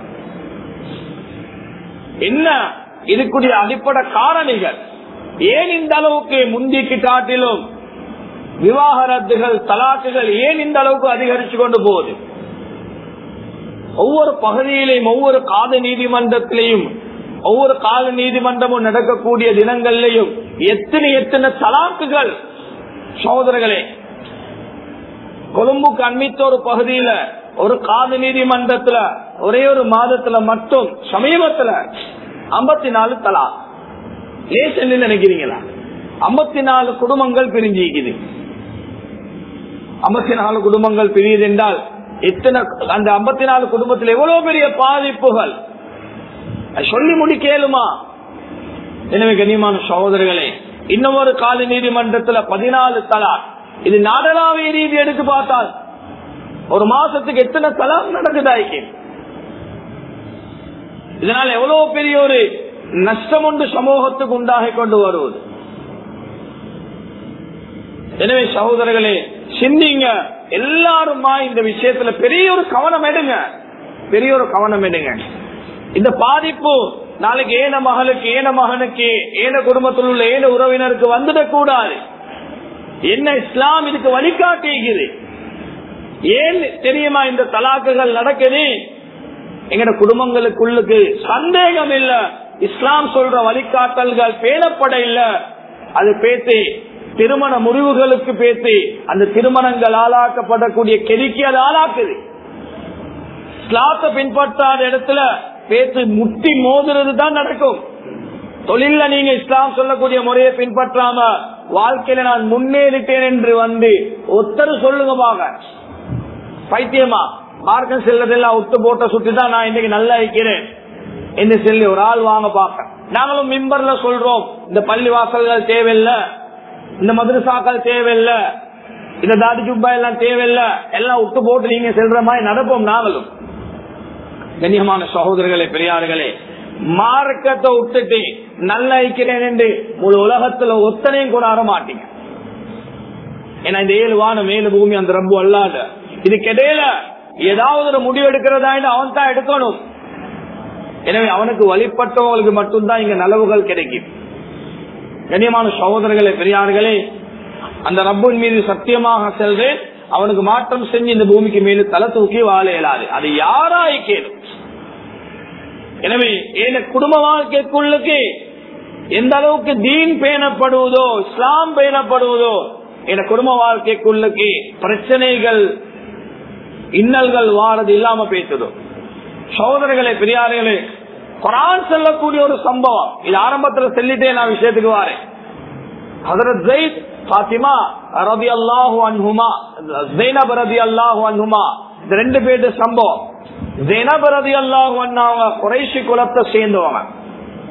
என்ன இதுக்குரிய அடிப்படை காரணிகள் ஏன் இந்த அளவுக்கு முந்திக்கு காட்டிலும் விவாகரத்துகள் தலாக்குகள் ஏன் இந்த அளவுக்கு அதிகரிச்சு கொண்டு போகுது ஒவ்வொரு பகுதியிலையும் ஒவ்வொரு காத நீதிமன்றத்திலையும் ஒவ்வொரு கால நீதிமன்றமும் நடக்கக்கூடிய தினங்கள்லையும் எத்தனை எத்தனை தலாக்குகள் சகோதரர்களே கொழும்புக்கு அண்மித்த ஒரு பகுதியில ஒரு காது நீதிமன்றத்துல ஒரே ஒரு மாதத்துல மட்டும் சமீபத்துல ஐம்பத்தி நாலு தலா லேசன் நினைக்கிறீங்களா ஐம்பத்தி நாலு குடும்பங்கள் பிரிஞ்சிக்குது ஐம்பத்தி நாலு குடும்பங்கள் பிரியுது என்றால் எத்தனை அந்த ஐம்பத்தி நாலு குடும்பத்தில் எவ்வளவு பெரிய பாதிப்புகள் சொல்லி முடிக்கலுமா எனவே கண்ணியமான சகோதரர்களே இன்னும் ஒரு கால நீதிமன்றத்துல பதினாலு தலா இது நாடளாவிய ரீதி எடுத்து பார்த்தால் ஒரு மாசத்துக்கு எத்தனை தலாம் நடக்குதாய்க்கு இதனால் எவ்வளவு பெரிய ஒரு நஷ்டம் ஒன்று சமூகத்துக்கு உண்டாகி கொண்டு வருவது எனவே சகோதரர்களே சிந்திங்க எல்லாருமா இந்த விஷயத்துல பெரிய ஒரு கவனம் எடுங்க பெரிய ஒரு கவனம் எடுங்க இந்த பாதிப்பு நாளைக்கு ஏன மகளுக்கு ஏன மகனுக்கு ஏன குடும்பத்தில் உள்ள ஏன உறவினருக்கு வந்துடக் கூடாது என்ன இஸ்லாம் இதுக்கு வழிகாட்டுகிறது ஏன் தெரியுமா இந்த தலாக்குகள் நடக்குது எங்கட குடும்பங்களுக்குள்ளுக்கு சந்தேகம் இல்ல இஸ்லாம் சொல்ற வழிகாட்டல்கள் பேணப்பட இல்ல அது பேசி திருமண முறிவுகளுக்கு பேசி அந்த திருமணங்கள் ஆளாக்கப்படக்கூடிய கெதிக்கு அது ஆளாக்குது இஸ்லாத்தை பின்பற்றாத இடத்துல பேச்சு முட்டி மோதுறது தான் நடக்கும் தொழில நீங்க இஸ்லாம் சொல்லக்கூடிய முறையை பின்பற்றாம வாழ்க்கையில நான் முன்னேறிட்டேன் என்று வந்து ஒத்தரு சொல்லுங்க பாங்க பைத்தியமா மார்க்கம் செல்லதெல்லாம் ஒத்து போட்ட சுத்தி தான் நான் இன்னைக்கு நல்லா இருக்கிறேன் என்று சொல்லி ஒரு ஆள் வாங்க பார்க்க நாங்களும் மிம்பர்ல சொல்றோம் இந்த பள்ளி வாசல்கள் தேவையில்லை இந்த மதுரசாக்கள் தேவையில்லை இந்த தாடி ஜுப்பா எல்லாம் தேவையில்லை எல்லாம் விட்டு போட்டு நீங்க செல்ற மாதிரி நடப்போம் நாங்களும் கண்ணியமான சகோதரர்களே பெரியார்களே மார்க்கத்தை விட்டுட்டு நல்ல ஐக்கிறேன் என்று முழு உலகத்துல ஒத்தனையும் கூட வர மாட்டீங்க ஏன்னா இந்த ஏழு வானம் ஏழு பூமி அந்த ரப்பு அல்லாத இதுக்கிடையில ஏதாவது ஒரு முடிவு எடுக்கிறதா அவன் தான் எடுக்கணும் எனவே அவனுக்கு வழிபட்டவங்களுக்கு மட்டும்தான் இங்க நலவுகள் கிடைக்கும் கண்ணியமான சகோதரர்களே பெரியார்களே அந்த ரப்பின் மீது சத்தியமாக செல்றேன் அவனுக்கு மாற்றம் செஞ்சு இந்த பூமிக்கு மேல தலை தூக்கி வாழ இயலாது அது யாராய் கேடும் எனவே என் குடும்ப வாழ்க்கைக்குள்ளுக்கு எந்த அளவுக்கு தீன் பேணப்படுவதோ இஸ்லாம் பேணப்படுவதோ என் குடும்ப வாழ்க்கைக்குள்ளுக்கு பிரச்சனைகள் இன்னல்கள் வாரது இல்லாம பேசுதோ சகோதரர்களே பெரியார்களே குரான் செல்லக்கூடிய ஒரு சம்பவம் இது ஆரம்பத்துல சொல்லிட்டே நான் விஷயத்துக்கு வாரேன் ஹதரத் ஜெயித் பாத்திமா ரபி அல்லாஹு அன்ஹுமா ஜெய்னப் ரபி அல்லாஹு அன்ஹுமா இந்த ரெண்டு பேரு சம்பவம் ஜெய்னப் ரபி அல்லாஹு அண்ணாவங்க குறைசி குலத்தை சேர்ந்தவங்க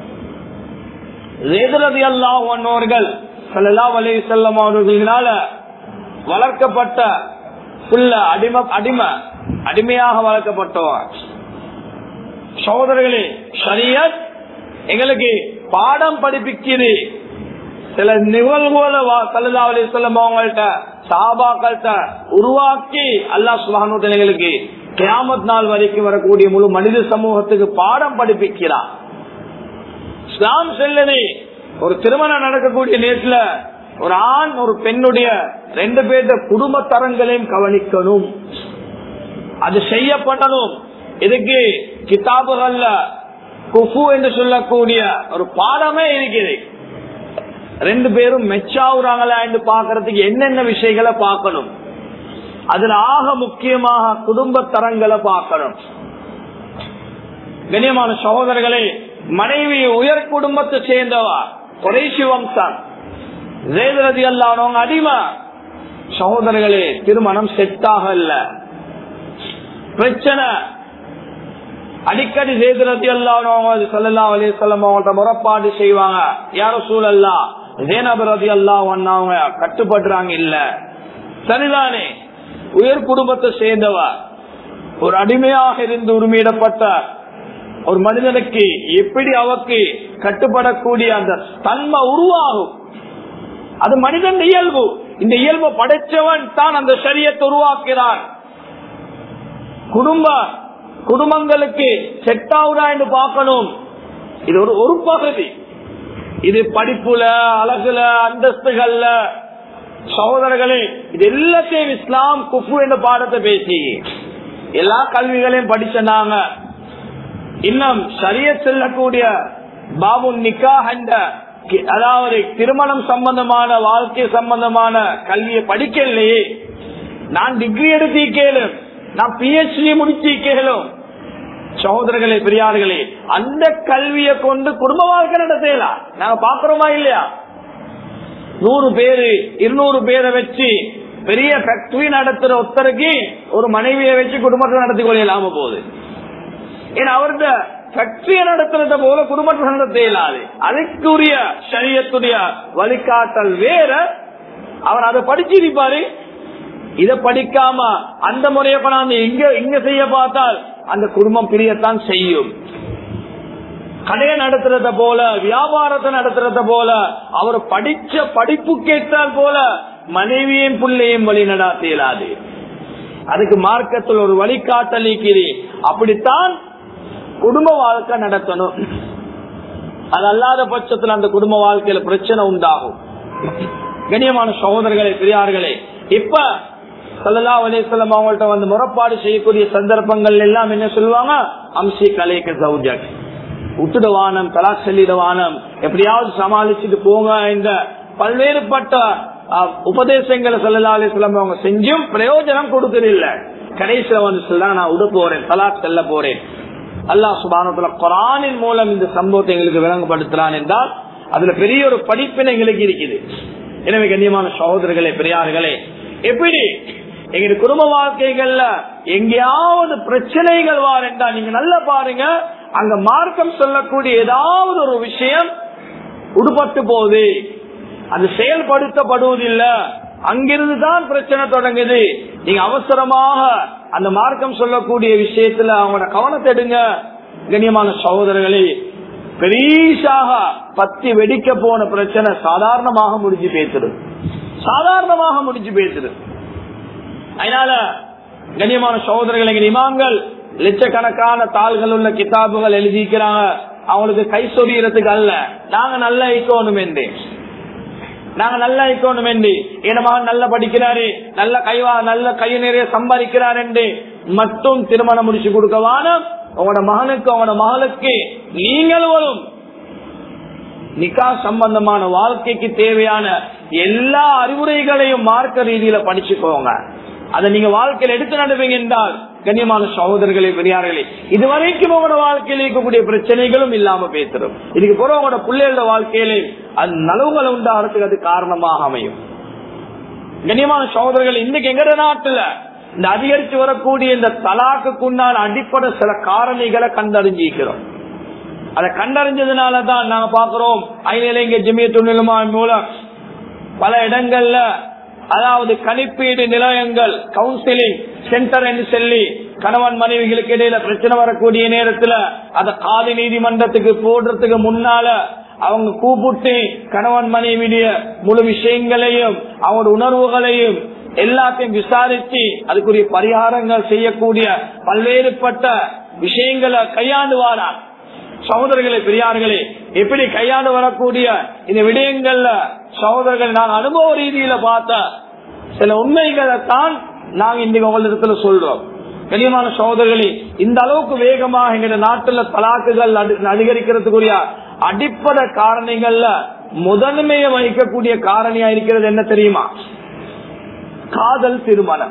ஜெயத் ரபி அல்லாஹு அன்னவர்கள் சல்லா அலி செல்லம் அவர்களால வளர்க்கப்பட்ட புள்ள அடிமை அடிமை அடிமையாக வளர்க்கப்பட்டவன் சகோதரர்களே ஷரியத் எங்களுக்கு பாடம் படிப்பிக்குது சில நிகழ்வுகளை சல்லா அலி சொல்லம் அவங்கள்ட்ட சாபாக்கள்கிட்ட உருவாக்கி அல்லா சுபானு எங்களுக்கு கியாமத் நாள் வரைக்கும் வரக்கூடிய முழு மனித சமூகத்துக்கு பாடம் படிப்பிக்கிறார் இஸ்லாம் செல்லது ஒரு திருமணம் நடக்கக்கூடிய நேரத்துல ஒரு ஆண் ஒரு பெண்ணுடைய ரெண்டு பேர்த்த குடும்ப தரங்களையும் கவனிக்கணும் அது செய்யப்படணும் இதுக்கு கிதாபுகள்ல குஃபு என்று சொல்லக்கூடிய ஒரு பாடமே இருக்குது ரெண்டு பேரும் மெச்சாவுறாங்களா என்று பாக்குறதுக்கு என்னென்ன விஷயங்களை பார்க்கணும் அதுல ஆக முக்கியமாக குடும்ப தரங்களை பார்க்கணும் கண்ணியமான சகோதரர்களே மனைவி உயர் குடும்பத்தை சேர்ந்தவா குறைசி வம்சம் ஜெயதிரதி அல்லானவங்க அடிமை சகோதரர்களே திருமணம் செட்டாக இல்ல பிரச்சனை அடிக்கடி ஜெயதிரதி அல்லானவங்க சொல்லலா அலி சொல்லம் அவங்கள்ட்ட முறப்பாடு செய்வாங்க யாரும் சூழல்லா ஜேனபரதி அல்லா அவங்க கட்டுப்படுறாங்க இல்ல சரிதானே உயர் குடும்பத்தை சேர்ந்தவா ஒரு அடிமையாக இருந்து உரிமையிடப்பட்ட ஒரு மனிதனுக்கு எப்படி அவக்கு கட்டுப்படக்கூடிய அந்த தன்மை உருவாகும் அது மனிதன் இயல்பு இந்த இயல்பை படைச்சவன் தான் அந்த சரியத்தை உருவாக்கிறான் குடும்ப குடும்பங்களுக்கு செட் ஆகுதா என்று பார்க்கணும் இது ஒரு ஒரு பகுதி இது படிப்புல அழகுல அந்தஸ்துகள்ல சகோதரர்களே இது எல்லாத்தையும் இஸ்லாம் குஃபு என்ற பாடத்தை பேசி எல்லா கல்விகளையும் படிச்ச நாங்க இன்னும் சரிய செல்லக்கூடிய பாபு நிக்கா அதாவது திருமணம் சம்பந்தமான வாழ்க்கை சம்பந்தமான கல்வியை படிக்கலையே நான் டிகிரி எடுத்து கேளும் நான் பிஹெச்டி முடிச்சு கேளும் சகோதரர்களே பெரியார்களே அந்த கல்வியை கொண்டு குடும்ப வாழ்க்கை நடத்தலாம் நாங்க பாக்குறோமா இல்லையா நூறு பேரு இருநூறு பேரை வச்சு பெரிய ஃபேக்டரி நடத்துற ஒருத்தருக்கு ஒரு மனைவியை வச்சு குடும்பத்தை நடத்தி கொள்ளலாம போகுது ஏன்னா அவர்கிட்ட ஃபேக்டரியை நடத்துறத போல குடும்பத்தை நடத்த இயலாது அதுக்குரிய சரியத்துடைய வழிகாட்டல் வேற அவர் அதை படிச்சிருப்பாரு இத படிக்காம அந்த முறையை கொண்டாந்து இங்க இங்க செய்ய பார்த்தால் அந்த குடும்பம் பிரியத்தான் செய்யும் கடையை நடத்துறத போல வியாபாரத்தை நடத்துறத போல அவர் படிச்ச படிப்பு கேட்டால் போல மனைவியும் பிள்ளையும் வழி நடாத்த இயலாது அதுக்கு மார்க்கத்தில் ஒரு வழிகாட்டல் இருக்கிறேன் அப்படித்தான் குடும்ப வாழ்க்கை நடத்தணும் அது அல்லாத பட்சத்தில் அந்த குடும்ப வாழ்க்கையில பிரச்சனை உண்டாகும் கண்ணியமான சகோதரர்களே பெரியார்களே இப்ப சல்லா அலிஸ்லாம் அவங்கள்ட்ட வந்து முறப்பாடு செய்யக்கூடிய சந்தர்ப்பங்கள் எல்லாம் என்ன சொல்லுவாங்க அம்சி கலைக்கு சௌஜக் விட்டுடுவானம் தலா செல்லிடுவானம் எப்படியாவது சமாளிச்சுட்டு போங்க இந்த பல்வேறுபட்ட உபதேசங்களை சல்லா அலிஸ்லாம் அவங்க செஞ்சும் பிரயோஜனம் கொடுக்கறதில்ல கடைசியில வந்து சொல்ல நான் உட போறேன் தலா செல்ல போறேன் அல்லா சுபானத்துல குரானின் மூலம் இந்த சம்பவத்தை எங்களுக்கு விளங்கப்படுத்துறான் என்றால் அதுல பெரிய ஒரு படிப்பினை எங்களுக்கு இருக்குது எனவே கண்ணியமான சகோதரர்களே பெரியார்களே எப்படி எங்க குடும்ப வாழ்க்கைகள்ல எங்கேயாவது பிரச்சனைகள் வாரென்றா நீங்க நல்லா பாருங்க அங்க மார்க்கம் சொல்லக்கூடிய ஏதாவது ஒரு விஷயம் உடுபட்டு போகுது அது செயல்படுத்தப்படுவதில்லை அங்கிருந்து தான் பிரச்சனை தொடங்குது நீங்க அவசரமாக அந்த மார்க்கம் சொல்லக்கூடிய விஷயத்துல அவங்களோட கவனத்தை எடுங்க கண்ணியமான சகோதரர்களே பெரிசாக பத்தி வெடிக்க போன பிரச்சனை சாதாரணமாக முடிஞ்சு பேசுறது சாதாரணமாக முடிஞ்சு பேசுறது அதனால கண்ணியமான சகோதரர்கள் எங்க இமாம்கள் லட்சக்கணக்கான தாள்கள் உள்ள கிதாபுகள் எழுதிக்கிறாங்க அவங்களுக்கு கை சொரியறதுக்கு அல்ல நாங்க நல்ல ஐக்கோணும் என்று நாங்க நல்ல ஐக்கோணும் என்று என் மகன் நல்ல படிக்கிறாரு நல்ல கைவா நல்ல கை நிறைய சம்பாதிக்கிறார் என்று மட்டும் திருமணம் முடிச்சு கொடுக்கவான உங்களோட மகனுக்கு உங்களோட மகளுக்கு நீங்களும் நிக்கா சம்பந்தமான வாழ்க்கைக்கு தேவையான எல்லா அறிவுரைகளையும் மார்க்க ரீதியில படிச்சுக்கோங்க அதை நீங்க வாழ்க்கையில் எடுத்து நடப்பீங்க என்றால் கண்ணியமான சகோதரர்களே பெரியார்களே இதுவரைக்கும் உங்களோட வாழ்க்கையில் இருக்கக்கூடிய பிரச்சனைகளும் இல்லாம பேசுறோம் இதுக்கு பிறகு உங்களோட பிள்ளைகளோட வாழ்க்கையிலே அது நலவுகளை உண்டாகிறதுக்கு அது காரணமாக அமையும் கண்ணியமான சகோதரர்கள் இன்னைக்கு எங்கட நாட்டுல இந்த அதிகரித்து வரக்கூடிய இந்த தலாக்குக்குண்டான அடிப்படை சில காரணிகளை கண்டறிஞ்சிக்கிறோம் அதை கண்டறிஞ்சதுனாலதான் நாங்க பாக்குறோம் ஐநிலை இங்க ஜிமிய துணிலுமா மூலம் பல இடங்கள்ல அதாவது கணிப்பீடு நிலையங்கள் கவுன்சிலிங் சென்டர் என்று சொல்லி கணவன் மனைவிகளுக்கு இடையில பிரச்சனை வரக்கூடிய நேரத்துல அத காதி நீதிமன்றத்துக்கு போடுறதுக்கு முன்னால அவங்க கூப்பிட்டு கணவன் மனைவியுடைய முழு விஷயங்களையும் அவங்களோட உணர்வுகளையும் எல்லாத்தையும் விசாரிச்சு அதுக்குரிய பரிகாரங்கள் செய்யக்கூடிய பல்வேறுபட்ட விஷயங்களை கையாண்டுவாரார் சகோதரர்களே பெரியார்களே எப்படி கையாண்டு வரக்கூடிய இந்த விடயங்கள்ல சகோதரர்கள் நான் அனுபவ ரீதியில பார்த்த சில உண்மைகளை தான் நாங்க இன்றைக்கு உங்களிடத்துல சொல்றோம் கனியமான சகோதரர்களே இந்த அளவுக்கு வேகமாக எங்க நாட்டுல தலாக்குகள் அதிகரிக்கிறதுக்குரிய அடிப்படை காரணிகள்ல முதன்மையை வகிக்கக்கூடிய காரணியா இருக்கிறது என்ன தெரியுமா காதல் திருமணம்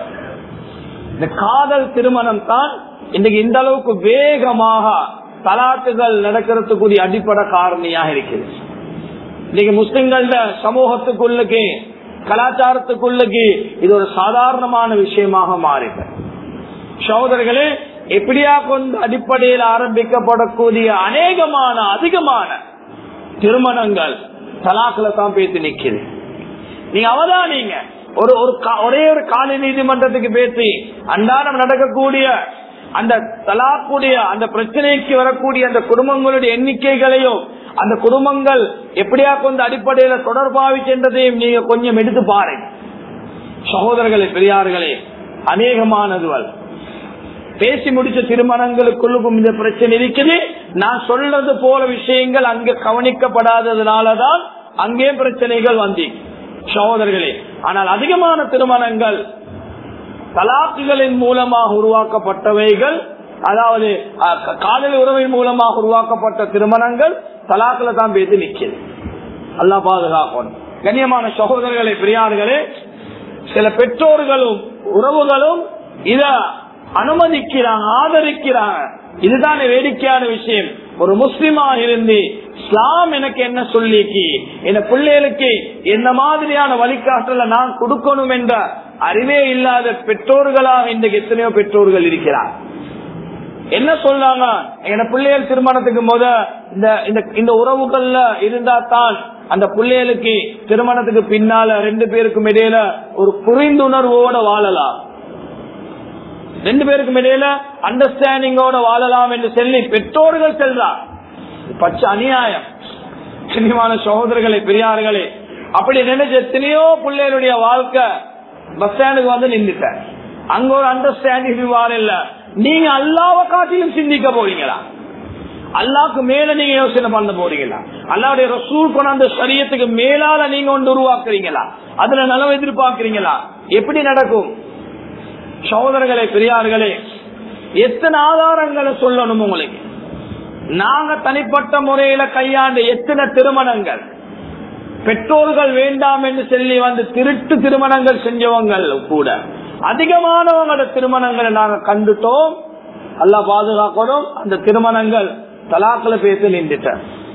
இந்த காதல் திருமணம் தான் இன்னைக்கு இந்த அளவுக்கு வேகமாக தலாக்குகள் நடக்கிறதுக்குரிய அடிப்படை காரணியாக இருக்குது இன்னைக்கு முஸ்லிம்கள சமூகத்துக்குள்ளுக்கு கலாச்சாரத்துக்குள்ளுக்கு இது ஒரு சாதாரணமான விஷயமாக மாறிது சகோதரர்களே எப்படியா கொண்டு அடிப்படையில் ஆரம்பிக்கப்படக்கூடிய அநேகமான அதிகமான திருமணங்கள் தலாக்குல தான் பேசி நிக்குது நீங்க அவதானீங்க ஒரு ஒரு ஒரே ஒரு காலி நீதிமன்றத்துக்கு பேசி அன்றாடம் நடக்கக்கூடிய அந்த தலாக்குடைய அந்த பிரச்சனைக்கு வரக்கூடிய அந்த குடும்பங்களுடைய எண்ணிக்கைகளையும் அந்த குடும்பங்கள் எப்படியா கொண்டு அடிப்படையில தொடர்பாவி சென்றதையும் நீங்க கொஞ்சம் எடுத்து பாருங்க சகோதரர்களே பெரியார்களே அநேகமானதுவல் பேசி முடிச்ச திருமணங்களுக்குள்ளுக்கும் இந்த பிரச்சனை இருக்குது நான் சொல்றது போல விஷயங்கள் அங்கு கவனிக்கப்படாததுனாலதான் அங்கே பிரச்சனைகள் வந்தி சகோதரர்களே ஆனால் அதிகமான திருமணங்கள் தலாக்குகளின் மூலமாக உருவாக்கப்பட்டவைகள் அதாவது காதல் உறவின் மூலமாக உருவாக்கப்பட்ட திருமணங்கள் தலாக்குல தான் பேசி நிக்கிறது அல்லா பாதுகாக்கணும் கண்ணியமான சகோதரர்களை பிரியார்களே சில பெற்றோர்களும் உறவுகளும் இத அனுமதிக்கிறாங்க ஆதரிக்கிறாங்க இதுதான் வேடிக்கையான விஷயம் ஒரு முஸ்லிமா இருந்து இஸ்லாம் எனக்கு என்ன சொல்லிக்கு என் பிள்ளைகளுக்கு என்ன மாதிரியான வழிகாட்டல நான் கொடுக்கணும் என்ற அறிவே இல்லாத பெற்றோர்களாக இன்றைக்கு எத்தனையோ பெற்றோர்கள் இருக்கிறார் என்ன சொல்றாங்க எங்க பிள்ளைகள் திருமணத்துக்கு முத இந்த இந்த உறவுகள்ல இருந்தா தான் அந்த பிள்ளைகளுக்கு திருமணத்துக்கு பின்னால ரெண்டு பேருக்கும் இடையில ஒரு புரிந்துணர்வோட வாழலாம் ரெண்டு பேருக்கும் இடையில அண்டர்ஸ்டாண்டிங்கோட வாழலாம் என்று சொல்லி பெற்றோர்கள் செல்றார் பச்சை அநியாயம் சினிமான சகோதரர்களே பெரியார்களே அப்படி நினைச்ச எத்தனையோ பிள்ளைகளுடைய வாழ்க்கை பஸ் ஸ்டாண்டுக்கு வந்து நின்றுட்டேன் அங்க ஒரு அண்டர்ஸ்டாண்டிங் வாழ இல்ல நீங்க அல்லாவ காட்டிலும் சிந்திக்க போறீங்களா அல்லாக்கு மேல நீங்க யோசனை பண்ண போறீங்களா அல்லாவுடைய ரசூல் கொண்டாந்த சரியத்துக்கு மேலால நீங்க ஒன்று உருவாக்குறீங்களா அதுல நலவு எதிர்பார்க்கிறீங்களா எப்படி நடக்கும் சகோதரர்களே பெரியார்களே எத்தனை ஆதாரங்களை சொல்லணும் உங்களுக்கு நாங்க தனிப்பட்ட முறையில கையாண்ட எத்தனை திருமணங்கள் பெற்றோர்கள் வேண்டாம் என்று சொல்லி வந்து திருட்டு திருமணங்கள் செஞ்சவங்கள் கூட அதிகமானவங்களோட திருமணங்களை நாங்க கண்டுட்டோம் அல்ல பாதுகாக்கணும் அந்த திருமணங்கள் தலாக்களை பேச நின்றுட்ட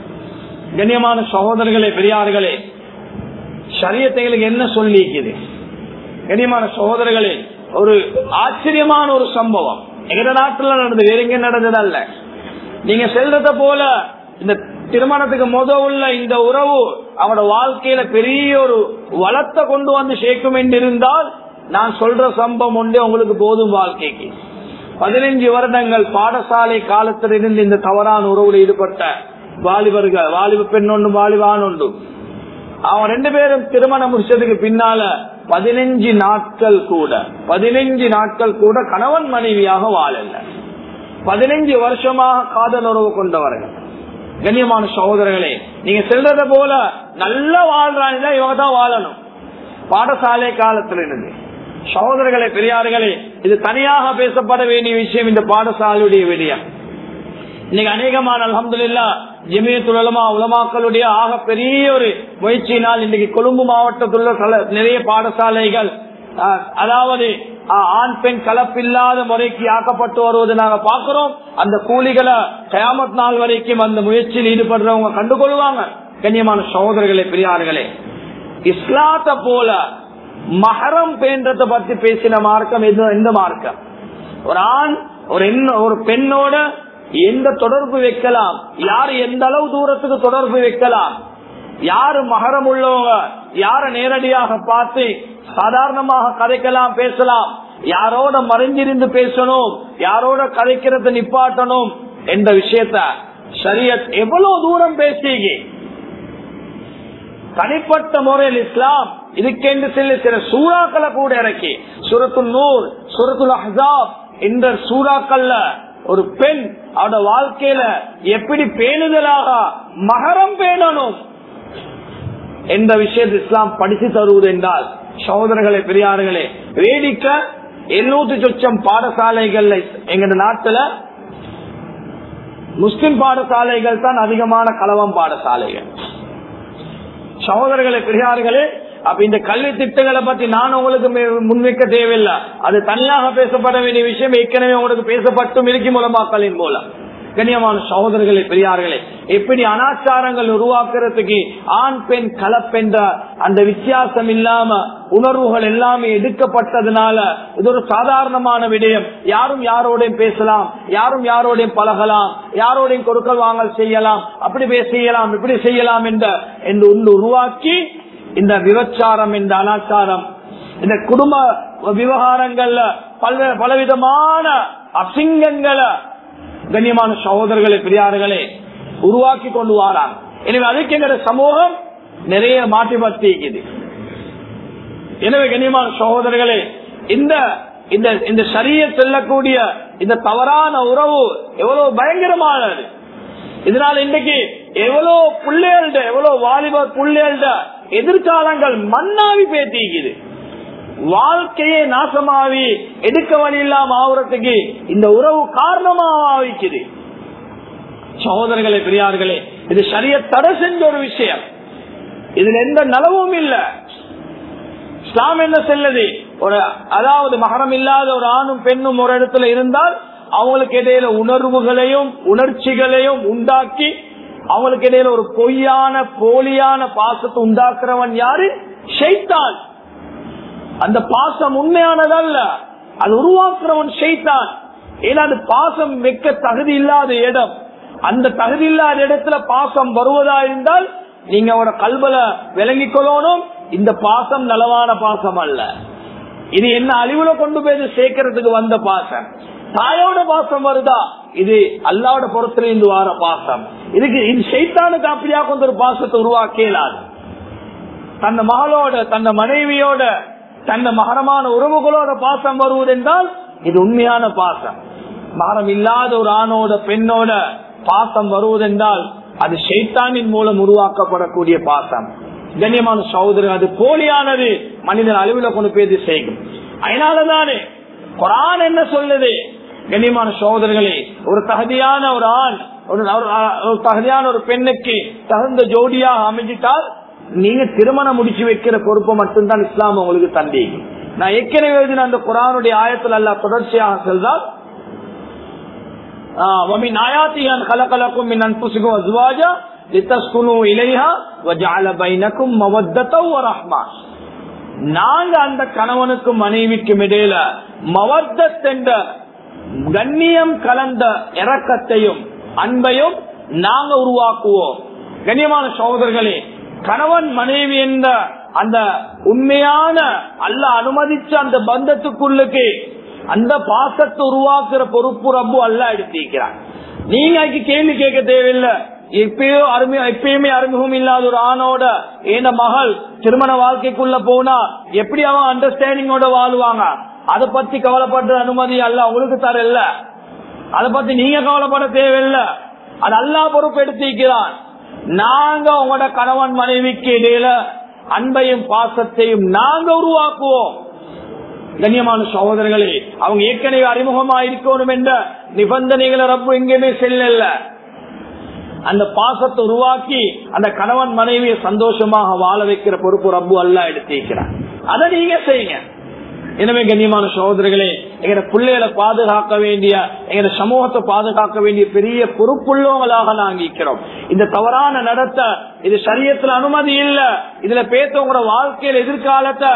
கண்ணியமான சகோதரர்களே பெரியார்களே சரியத்தைகளுக்கு என்ன சொல்லிக்குது கண்ணியமான சகோதரர்களே ஒரு ஆச்சரியமான ஒரு சம்பவம் எங்க நாட்டுல நடந்தது வேற எங்க நடந்தது அல்ல நீங்க செல்றத போல இந்த திருமணத்துக்கு முத உள்ள இந்த உறவு அவனோட வாழ்க்கையில பெரிய ஒரு வளத்தை கொண்டு வந்து சேர்க்கும் என்று இருந்தால் நான் சொல்ற சம்பவம் ஒன்றே உங்களுக்கு போதும் வாழ்க்கைக்கு பதினைஞ்சு வருடங்கள் பாடசாலை காலத்தில் இருந்து இந்த தவறான உறவுல ஈடுபட்ட வாலிபர்கள் வாலிப பெண் ஒன்று வாலிபான் ஒன்று அவன் ரெண்டு பேரும் திருமணம் முடிச்சதுக்கு பின்னால பதினஞ்சு நாட்கள் கூட பதினஞ்சு நாட்கள் கூட கணவன் மனைவியாக வாழல பதினஞ்சு வருஷமாக காதல் உறவு கொண்டவர்கள் கண்ணியமான சகோதரர்களே நீங்க செல்றத போல நல்ல வாழ்றாங்க இவங்க தான் வாழணும் பாடசாலை காலத்துல இருந்து சகோதரர்களே பெரியார்களே இது தனியாக பேசப்பட வேண்டிய விஷயம் இந்த பாடசாலையுடைய விடயம் இன்னைக்கு அநேகமான அலமதுல்லா ஜெமியத்துலமா உலமாக்களுடைய ஆக பெரிய ஒரு முயற்சியினால் இன்னைக்கு கொழும்பு மாவட்டத்தில் நிறைய பாடசாலைகள் அதாவது ஆண் பெண் கலப்பில்லாத முறைக்கு ஆக்கப்பட்டு வருவது நாங்க பாக்குறோம் அந்த கூலிகளை கயாமத் நாள் வரைக்கும் அந்த முயற்சியில் ஈடுபடுறவங்க கண்டுகொள்வாங்க கண்ணியமான சகோதரர்களே பெரியார்களே இஸ்லாத்த போல மகரம் பேன்றத பத்தி பேசின மார்க்கம் எந்த மார்க்கம் ஒரு ஆண் ஒரு ஒரு பெண்ணோட எந்த தொடர்பு வைக்கலாம் யார் எந்த அளவு தூரத்துக்கு தொடர்பு வைக்கலாம் யாரு மகரம் உள்ளவங்க யார நேரடியாக பார்த்து சாதாரணமாக கதைக்கலாம் பேசலாம் யாரோட மறைஞ்சிருந்து பேசணும் யாரோட கதைக்கிறத நிப்பாட்டணும் என்ற விஷயத்த சரியத் எவ்வளவு தூரம் பேசிங்க தனிப்பட்ட முறையில் இஸ்லாம் இதுக்கென்று சில சில சூறாக்களை கூட இறக்கி சுரத்துல் நூர் சுரத்துல் அஹாப் என்ற சூறாக்கள்ல ஒரு பெண் அவட வாழ்க்கையில எப்படி பேணுதலாக மகரம் பேணணும் என்ற விஷயத்தை இஸ்லாம் படித்து தருவது என்றால் சகோதரர்களே பெரியார்களே வேடிக்க எண்ணூத்தி சொச்சம் பாடசாலைகள்ல எங்க நாட்டுல முஸ்லிம் பாடசாலைகள் தான் அதிகமான கலவம் பாடசாலைகள் சகோதரர்களே பெரியார்களே அப்ப இந்த கல்வி திட்டங்களை பத்தி நான் உங்களுக்கு முன்வைக்க தேவையில்லை அது தனியாக பேசப்பட வேண்டிய விஷயம் ஏற்கனவே உங்களுக்கு பேசப்பட்டும் இருக்கும் மூலமாக்களின் மூலம் கண்ணியமான சகோதரர்களே பெரியார்களே எப்படி அனாச்சாரங்கள் உருவாக்குறதுக்கு ஆண் பெண் கலப்பென்ற அந்த வித்தியாசம் இல்லாம உணர்வுகள் எல்லாமே எடுக்கப்பட்டதுனால இது ஒரு சாதாரணமான விடயம் யாரும் யாரோடையும் பேசலாம் யாரும் யாரோடையும் பழகலாம் யாரோடையும் கொடுக்கல் வாங்கல் செய்யலாம் அப்படி செய்யலாம் இப்படி செய்யலாம் என்ற என்று ஒன்று உருவாக்கி இந்த விபச்சாரம் இந்த அனாச்சாரம் இந்த குடும்ப விவகாரங்கள்ல பல பலவிதமான அசிங்கங்களை கண்ணியமான சகோதரர்களே பெரியார்களே உருவாக்கி கொண்டு வாராங்க எனவே அதுக்கு எங்கிற சமூகம் நிறைய மாற்றி பற்றிக்குது எனவே கண்ணியமான சகோதரர்களே இந்த இந்த இந்த சரிய செல்லக்கூடிய இந்த தவறான உறவு எவ்வளவு பயங்கரமானது இதனால இன்றைக்கு எவ்வளவு பிள்ளைகள்ட எவ்வளவு வாலிப பிள்ளைகள்ட எதிர்காலங்கள் மண்ணாவி பேத்திக்குது வாழ்க்கையே நாசமாவி எடுக்க வழி இல்லாம ஆகுறதுக்கு இந்த உறவு காரணமாக வைக்குது சகோதரர்களே பெரியார்களே இது சரிய தடை செஞ்ச ஒரு விஷயம் இதுல எந்த நலவும் இல்ல இஸ்லாம் என்ன செல்லுது ஒரு அதாவது மகரம் இல்லாத ஒரு ஆணும் பெண்ணும் ஒரு இடத்துல இருந்தால் அவங்களுக்கு இடையில உணர்வுகளையும் உணர்ச்சிகளையும் உண்டாக்கி அவங்களுக்கு இடையில ஒரு பொய்யான போலியான பாசத்தை உண்டாக்குறவன் யாரு ஷைத்தான் அந்த பாசம் உண்மையானதல்ல அது உருவாக்குறவன் ஷைத்தான் ஏன்னா அது பாசம் வைக்க தகுதி இல்லாத இடம் அந்த தகுதி இல்லாத இடத்துல பாசம் வருவதா இருந்தால் நீங்க அவரோட கல்வல விளங்கிக் கொள்ளணும் இந்த பாசம் நலவான பாசம் அல்ல இது என்ன அழிவுல கொண்டு போய் சேர்க்கறதுக்கு வந்த பாசம் தாயோட பாசம் வருதா இது அல்லாவோட புறத்துல இருந்து வார பாசம் இதுக்கு இது சைத்தானுக்கு அப்படியா கொண்டு ஒரு பாசத்தை உருவாக்கலாது தன்னை மகளோட தன்னை மனைவியோட தன்னை மகரமான உறவுகளோட பாசம் வருவது என்றால் இது உண்மையான பாசம் மகரம் இல்லாத ஒரு ஆணோட பெண்ணோட பாசம் வருவதென்றால் அது ஷைத்தானின் மூலம் உருவாக்கப்படக்கூடிய பாசம் கண்ணியமான சகோதரர் அது போலியானது மனிதன் அழிவுல கொண்டு போய் செய்யும் அதனாலதானே குரான் என்ன சொல்லுது கண்ணியமான சகோதரர்களே ஒரு தகுதியான ஒரு ஆண் ஒரு ஒரு தகுதியான ஒரு பெண்ணுக்கு தகுந்த ஜோடியாக அமைஞ்சிட்டால் நீங்க திருமணம் முடிச்சு வைக்கிற பொறுப்பை மட்டும்தான் இஸ்லாம் உங்களுக்கு தந்தி நான் ஏற்கனவே எழுதின அந்த குரானுடைய ஆயத்தில் அல்ல தொடர்ச்சியாக செல்றால் ومن آياته أن خلق لكم من أنفسكم أزواجا لتسكنوا إليها وجعل بينكم مودة ورحمة நாங்க அந்த கணவனுக்கும் மனைவிக்கும் இடையில மவத்தத் என்ற கண்ணியம் கலந்த இறக்கத்தையும் அன்பையும் நாங்க உருவாக்குவோம் கண்ணியமான சகோதரர்களே கணவன் மனைவி என்ற அந்த உண்மையான அல்ல அனுமதிச்ச அந்த பந்தத்துக்குள்ளுக்கு அந்த பாசத்தை உருவாக்குற பொறுப்பு ரப்பு அல்ல எடுத்திருக்கிறான் நீங்க அதுக்கு கேள்வி கேட்க தேவையில்லை எப்பயோ அருமை எப்பயுமே அறிமுகம் இல்லாத ஒரு ஆணோட ஏன மகள் திருமண வாழ்க்கைக்குள்ள போனா எப்படி அவன் அண்டர்ஸ்டாண்டிங்கோட வாழ்வாங்க அதை பத்தி கவலைப்படுற அனுமதி அல்ல உங்களுக்கு தர இல்ல அதை பத்தி நீங்க கவலைப்பட தேவையில்லை அது அல்லா பொறுப்பு எடுத்திருக்கிறான் நாங்க உங்களோட கணவன் மனைவிக்கு இடையில அன்பையும் பாசத்தையும் நாங்க உருவாக்குவோம் கண்ணியமான சகோதரர்களே அவங்க ஏற்கனவே அறிமுகமா இருக்கணும் என்ற நிபந்தனைகளை ரப்பு எங்கேயுமே செல்லல அந்த பாசத்தை உருவாக்கி அந்த கணவன் மனைவியை சந்தோஷமாக வாழ வைக்கிற பொறுப்பு ரப்பு அல்ல எடுத்திருக்கிறார் அதை நீங்க செய்யுங்க எனவே கண்ணியமான சகோதரர்களே எங்க பிள்ளைகளை பாதுகாக்க வேண்டிய எங்க சமூகத்தை பாதுகாக்க வேண்டிய பெரிய பொறுப்புள்ளவங்களாக நாங்க இருக்கிறோம் இந்த தவறான நடத்த இது சரியத்துல அனுமதி இல்ல இதுல பேத்தவங்களோட வாழ்க்கையில எதிர்காலத்தை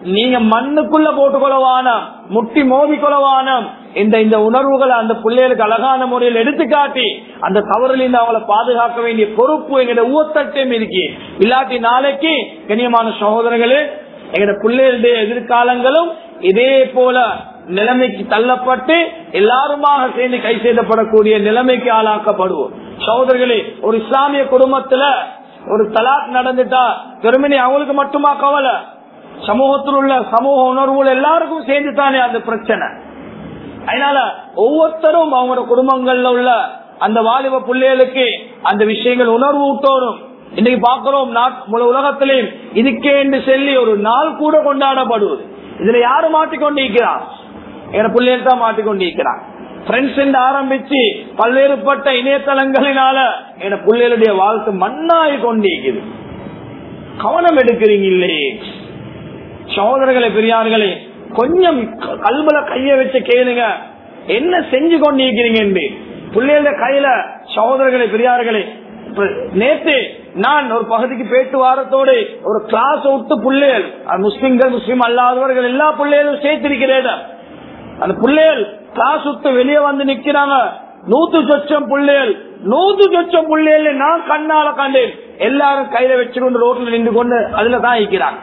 நீங்க மண்ணுக்குள்ள போட்டு கொள்ளவான முட்டி மோதி கொள்ளவான இந்த இந்த உணர்வுகளை அந்த பிள்ளைகளுக்கு அழகான முறையில் எடுத்துக்காட்டி அந்த தவறிலிருந்து அவங்கள பாதுகாக்க வேண்டிய பொறுப்பு எங்கட ஊத்தட்டையும் இருக்கு இல்லாட்டி நாளைக்கு கண்ணியமான சகோதரர்களே எங்கட பிள்ளைகளுடைய எதிர்காலங்களும் இதே போல நிலைமைக்கு தள்ளப்பட்டு எல்லாருமாக சேர்ந்து கை செய்தப்படக்கூடிய நிலைமைக்கு ஆளாக்கப்படுவோம் சகோதரர்களே ஒரு இஸ்லாமிய குடும்பத்துல ஒரு தலாக் நடந்துட்டா பெருமனி அவங்களுக்கு மட்டுமா கவலை சமூகத்தில் உள்ள சமூக உணர்வுகள் எல்லாருக்கும் சேர்ந்து தானே அந்த பிரச்சனை அதனால ஒவ்வொருத்தரும் அவங்களோட குடும்பங்கள்ல உள்ள அந்த வாலிப பிள்ளைகளுக்கு அந்த விஷயங்கள் உணர்வு ஊட்டோரும் இன்னைக்கு பாக்குறோம் முழு உலகத்திலேயும் இதுக்கே என்று சொல்லி ஒரு நாள் கூட கொண்டாடப்படுவது இதுல யாரு மாட்டிக்கொண்டிருக்கிறார் என பிள்ளைகள் தான் மாட்டிக்கொண்டிருக்கிறார் ஃப்ரெண்ட்ஸ் ஆரம்பிச்சு பல்வேறுபட்ட இணையதளங்களினால என பிள்ளைகளுடைய வாழ்க்கை மண்ணாய் கொண்டிருக்குது கவனம் எடுக்கிறீங்க இல்லையே சகோதரர்களே பெரியார்களே கொஞ்சம் கல்புல கைய வச்சு கேளுங்க என்ன செஞ்சு கொண்டிருக்கிறீங்க என்று பிள்ளைகள கையில சகோதரர்களே பெரியார்களே நேற்று நான் ஒரு பகுதிக்கு போயிட்டு வாரத்தோடு ஒரு கிளாஸ் விட்டு பிள்ளைகள் முஸ்லிம்கள் முஸ்லீம் அல்லாதவர்கள் எல்லா பிள்ளைகளும் சேர்த்திருக்கிறேன் அந்த பிள்ளைகள் கிளாஸ் விட்டு வெளியே வந்து நிக்கிறாங்க நூத்து சொச்சம் பிள்ளைகள் நூத்து சொச்சம் பிள்ளைகள் நான் கண்ணால கண்டேன் எல்லாரும் கையில வச்சுக்கொண்டு ரோட்ல நின்று கொண்டு அதுல தான் இருக்கிறாங்க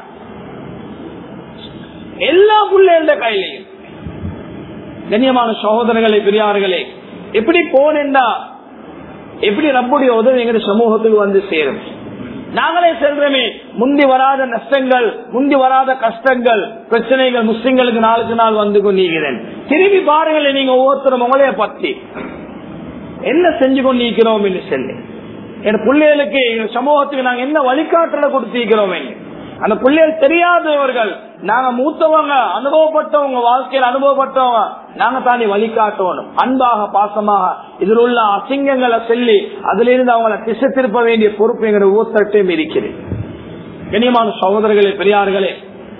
எல்லா பிள்ளைகள கையிலையும் கண்ணியமான சகோதரர்களே பெரியார்களே எப்படி போனேன்னா எப்படி நம்முடைய உதவி எங்க சமூகத்துக்கு வந்து சேரும் நாங்களே செல்றமே முந்தி வராத நஷ்டங்கள் முந்தி வராத கஷ்டங்கள் பிரச்சனைகள் முஸ்லிம்களுக்கு நாளுக்கு நாள் வந்து கொண்டிருக்கிறேன் திரும்பி பாருங்களேன் நீங்க ஒவ்வொருத்தரும் உங்களைய பத்தி என்ன செஞ்சு கொண்டிருக்கிறோம் என்று சொல்லி என் பிள்ளைகளுக்கு எங்க சமூகத்துக்கு நாங்க என்ன வழிகாட்டலை கொடுத்திருக்கிறோம் அந்த பிள்ளைகள் தெரியாதவர்கள் நாங்க மூத்தவங்க அனுபவப்பட்டவங்க வாழ்க்கையில் அனுபவப்பட்டவங்க நாங்க தாண்டி வழிகாட்டணும் அன்பாக பாசமாக இதில் உள்ள அசிங்கங்களை சொல்லி அதுல இருந்து அவங்களை திசை திருப்ப வேண்டிய பொறுப்பு எங்க ஊத்தட்டையும் இருக்கிறது கண்ணியமான சகோதரர்களே பெரியார்களே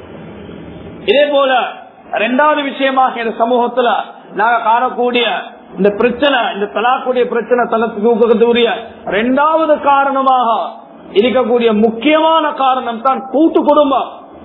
இதே போல இரண்டாவது விஷயமாக இந்த சமூகத்துல நாங்க காணக்கூடிய இந்த பிரச்சனை இந்த தலாக்கூடிய பிரச்சனை தளத்துக்கு இரண்டாவது காரணமாக இருக்கக்கூடிய முக்கியமான காரணம் தான் கூட்டு குடும்பம்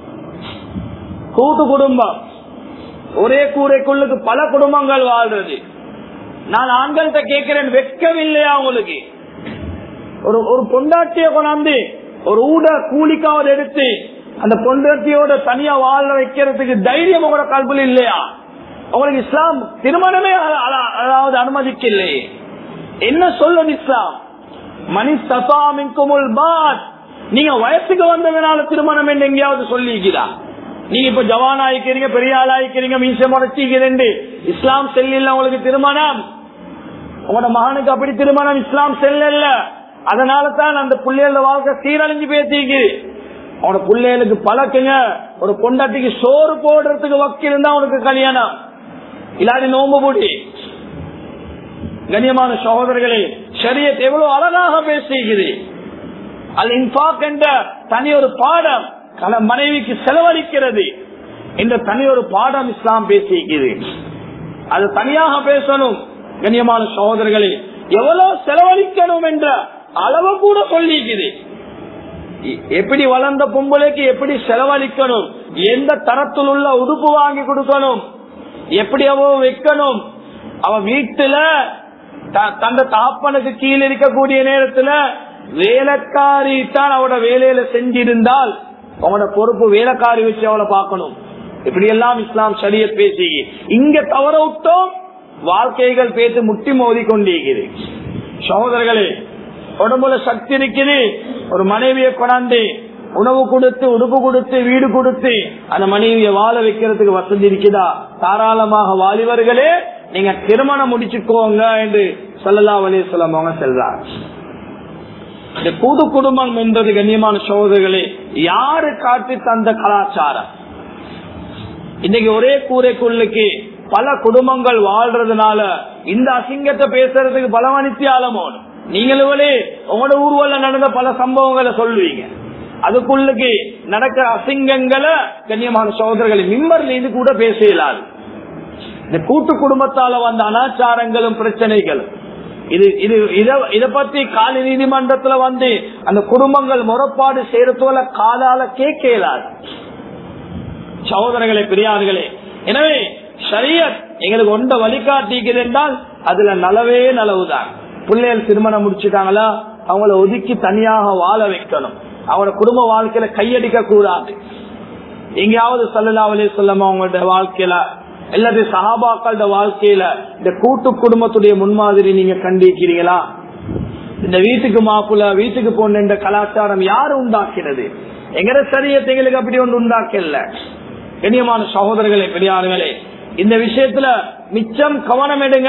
கூட்டு குடும்பம் ஒரே கூரைக்குள்ளுக்கு பல குடும்பங்கள் வாழ்றது நான் ஆண்கள்கிட்ட கேட்கிறேன் வெட்கவில்லையா உங்களுக்கு ஒரு ஒரு பொண்டாட்டிய கொண்டாந்து ஒரு ஊட கூலிக்காவது எடுத்து அந்த பொண்டாட்டியோட தனியா வாழ வைக்கிறதுக்கு தைரியம் உங்களோட கல்வியில் இல்லையா உங்களுக்கு இஸ்லாம் திருமணமே அதாவது அனுமதிக்கலையே என்ன சொல்லும் இஸ்லாம் மணி சசாமின் குமுல் பாத் நீங்க வயசுக்கு வந்ததுனால திருமணம் என்று எங்கேயாவது சொல்லிக்கிறா நீங்க இப்ப ஜவான் ஆயிக்கிறீங்க பெரிய ஆள் ஆயிக்கிறீங்க மீச முடச்சிக்கிறேன் இஸ்லாம் செல்ல உங்களுக்கு திருமணம் உங்களோட மகனுக்கு அப்படி திருமணம் இஸ்லாம் செல்ல அதனால தான் அந்த பிள்ளைகள வாழ்க்கை சீரழிஞ்சு பேசிக்கு அவனோட பிள்ளைகளுக்கு பழக்குங்க ஒரு பொண்டாட்டிக்கு சோறு போடுறதுக்கு வக்கீல் இருந்தா அவனுக்கு கல்யாணம் இல்லாட்டி நோம்பு போடி கண்ணியமான சகோதரர்களே சரியத் எவ்வளவு அழகாக பேசுகிறது அல் இன்பாக் என்ற தனி ஒரு பாடம் கல மனைவிக்கு செலவழிக்கிறது என்ற தனி ஒரு பாடம் இஸ்லாம் பேசியிருக்கிறது அது தனியாக பேசணும் கண்ணியமான சகோதரர்களே எவ்வளவு செலவழிக்கணும் என்ற அளவு கூட சொல்லிக்குது எப்படி வளர்ந்த பொம்பளைக்கு எப்படி செலவழிக்கணும் எந்த தரத்தில் உள்ள உடுப்பு வாங்கி கொடுக்கணும் எப்படி அவ வைக்கணும் அவ வீட்டுல தந்த தாப்பனுக்கு கீழே இருக்கக்கூடிய நேரத்துல வேலைக்காரி தான் அவட வேலையில செஞ்சிருந்தால் அவனோட பொறுப்பு வேலைக்காரி வச்சு அவளை பார்க்கணும் இப்படி எல்லாம் இஸ்லாம் சரிய பேசி இங்க தவற விட்டோம் வாழ்க்கைகள் பேசி முட்டி மோதி கொண்டிருக்கிறது சகோதரர்களே உடம்புல சக்தி இருக்குது ஒரு மனைவியை கொண்டாந்து உணவு கொடுத்து உடுப்பு கொடுத்து வீடு கொடுத்து அந்த மனைவியை வாழ வைக்கிறதுக்கு வசதி இருக்குதா தாராளமாக வாலிபர்களே நீங்க திருமணம் முடிச்சுக்கோங்க என்று சொல்லலா வழி சொல்லவங்க செல்றார் இந்த கூட்டு குடும்பம் என்பது கண்ணியமான சோதர்களே யாரு காட்டி தந்த கலாச்சாரம் இன்னைக்கு ஒரே கூரைக்குள்ளுக்கு பல குடும்பங்கள் வாழ்றதுனால இந்த அசிங்கத்தை பேசுறதுக்கு பல மணித்தியாலமோனும் நீங்களே உங்களோட ஊர்வல நடந்த பல சம்பவங்களை சொல்லுவீங்க அதுக்குள்ளுக்கு நடக்கிற அசிங்கங்களை கண்ணியமான சகோதரர்களை மிம்மர்ல இருந்து கூட பேச இயலாது இந்த கூட்டு குடும்பத்தால வந்த அனாச்சாரங்களும் பிரச்சனைகளும் இது இது இத பத்தி காலி நீதிமன்றத்துல வந்து அந்த குடும்பங்கள் முறப்பாடு செய்யறதுல காலால கேட்க இயலாது சகோதரர்களே பெரியார்களே எனவே ஷரியத் எங்களுக்கு ஒன்ற வழிகாட்டிக்குது என்றால் அதுல நலவே நலவுதான் பிள்ளைகள் திருமணம் முடிச்சுட்டாங்களா அவங்கள ஒதுக்கி தனியாக வாழ வைக்கணும் அவங்களோட குடும்ப வாழ்க்கையில கையடிக்க கூடாது எங்கேயாவது சல்லல்லா அலி சொல்லம் அவங்களோட வாழ்க்கையில எல்லாத்தையும் சஹாபாக்களோட வாழ்க்கையில இந்த கூட்டு குடும்பத்துடைய முன்மாதிரி நீங்க கண்டிக்கிறீங்களா இந்த வீட்டுக்கு மாப்பிள்ள வீட்டுக்கு போன இந்த கலாச்சாரம் யாரு உண்டாக்கினது எங்கட சரியத்தை எங்களுக்கு அப்படி ஒன்று உண்டாக்கல கண்ணியமான சகோதரர்களே பெரியார்களே இந்த விஷயத்துல மிச்சம் கவனம் எடுங்க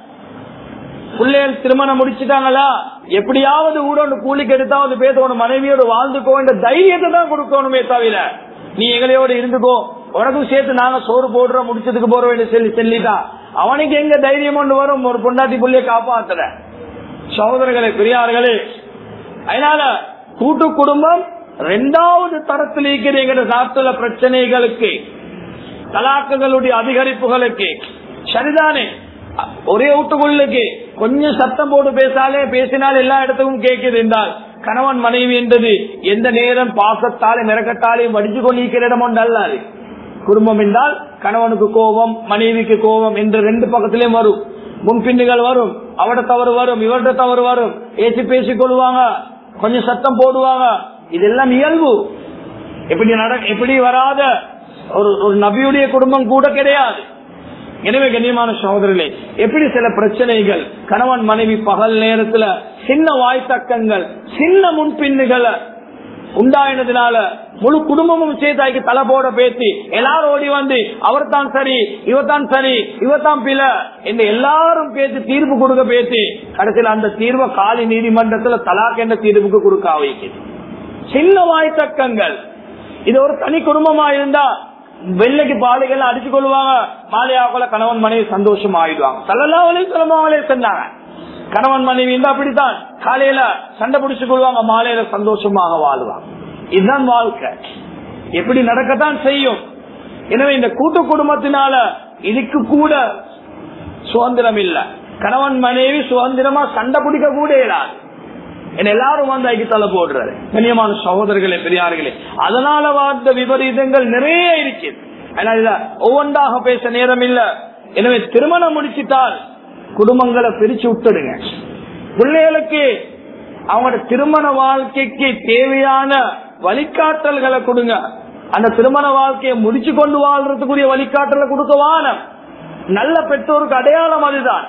பிள்ளைகள் திருமணம் முடிச்சுட்டாங்களா எப்படியாவது ஊடோண்டு கூலிக்கு எடுத்தாவது பேச மனைவியோடு வாழ்ந்துக்கோ என்ற தைரியத்தை தான் கொடுக்கணுமே தவிர நீ எங்களையோட இருந்துக்கோ உனக்கும் சேர்த்து நாங்க சோறு போடுறோம் முடிச்சதுக்கு போற வேண்டிய சொல்லி சொல்லிட்டா அவனுக்கு எங்க தைரியம் கொண்டு வரும் ஒரு பொண்டாட்டி புள்ளைய காப்பாத்துற சகோதரர்களே பெரியார்களே அதனால கூட்டு குடும்பம் ரெண்டாவது தரத்தில் இருக்கிற எங்கிற நாட்டுல பிரச்சனைகளுக்கு தலாக்குகளுடைய அதிகரிப்புகளுக்கு சரிதானே ஒரே வீட்டுக்குள்ளுக்கு கொஞ்சம் சத்தம் போட்டு பேசாலே பேசினால் எல்லா இடத்துக்கும் கேட்குது என்றால் கணவன் மனைவி என்றது எந்த நேரம் பாசத்தாலே மிரக்கத்தாலையும் வடிச்சு கொண்டிருக்கிற இடம் ஒன்று அல்லாது குடும்பம் என்றால் கணவனுக்கு கோபம் மனைவிக்கு கோபம் என்று ரெண்டு பக்கத்திலேயும் வரும் முன்பின்னுகள் வரும் அவட தவறு வரும் இவர்ட தவறு வரும் ஏசி பேசிக் கொள்வாங்க கொஞ்சம் சத்தம் போடுவாங்க இதெல்லாம் இயல்பு எப்படி நட எப்படி வராத ஒரு ஒரு நபியுடைய குடும்பம் கூட கிடையாது எனவே கண்ணியமான சகோதரர்களே எப்படி சில பிரச்சனைகள் கணவன் மனைவி பகல் நேரத்துல சின்ன வாய்த்தக்கங்கள் சின்ன முன்பின்னுகளை உண்டாயினதுனால முழு குடும்பமும் சேதாய்க்கு தலை போட பேசி எல்லாரும் ஓடி வந்து அவர் தான் சரி இவர்தான் சரி இவர்தான் பில என்று எல்லாரும் பேசி தீர்ப்பு கொடுக்க பேசி கடைசியில் அந்த தீர்வை காலி நீதிமன்றத்துல தலாக் என்ற தீர்ப்புக்கு கொடுக்க வைக்குது சின்ன வாய்த்தக்கங்கள் இது ஒரு தனி குடும்பமா இருந்தா வெள்ளைக்கு பாலுகள் அடிச்சு கொள்வாங்க மாலையாக்குள்ள கணவன் மனைவி சந்தோஷம் ஆயிடுவாங்க சல்லல்லாவலே சொல்லமாவலே சொன்னாங்க கணவன் மனைவி இருந்தா அப்படித்தான் காலையில சண்டை பிடிச்சு கொள்வாங்க மாலையில சந்தோஷமாக வாழ்வாங்க இதுதான் வாழ்க்கை எப்படி நடக்கத்தான் செய்யும் எனவே இந்த கூட்டு குடும்பத்தினால இதுக்கு கூட சுதந்திரம் இல்ல கணவன் மனைவி சுதந்திரமா சண்டை பிடிக்க கூட இயலாது என்ன எல்லாரும் வந்து ஐக்கு தலை போடுறாரு கண்ணியமான சகோதரர்களே பெரியார்களே அதனால வாழ்ந்த விபரீதங்கள் நிறைய இருக்குது அதனால ஒவ்வொன்றாக பேச நேரம் இல்ல எனவே திருமணம் முடிச்சிட்டால் குடும்பங்களை பிரிச்சு விட்டுடுங்க பிள்ளைகளுக்கு அவங்களோட திருமண வாழ்க்கைக்கு தேவையான வழிகாட்டல்களை கொடுங்க அந்த திருமண வாழ்க்கையை முடிச்சு கொண்டு வாழ்றதுக்குரிய வழிகாட்டலை கொடுக்க வானம் நல்ல பெற்றோருக்கு அடையாளம் அதுதான்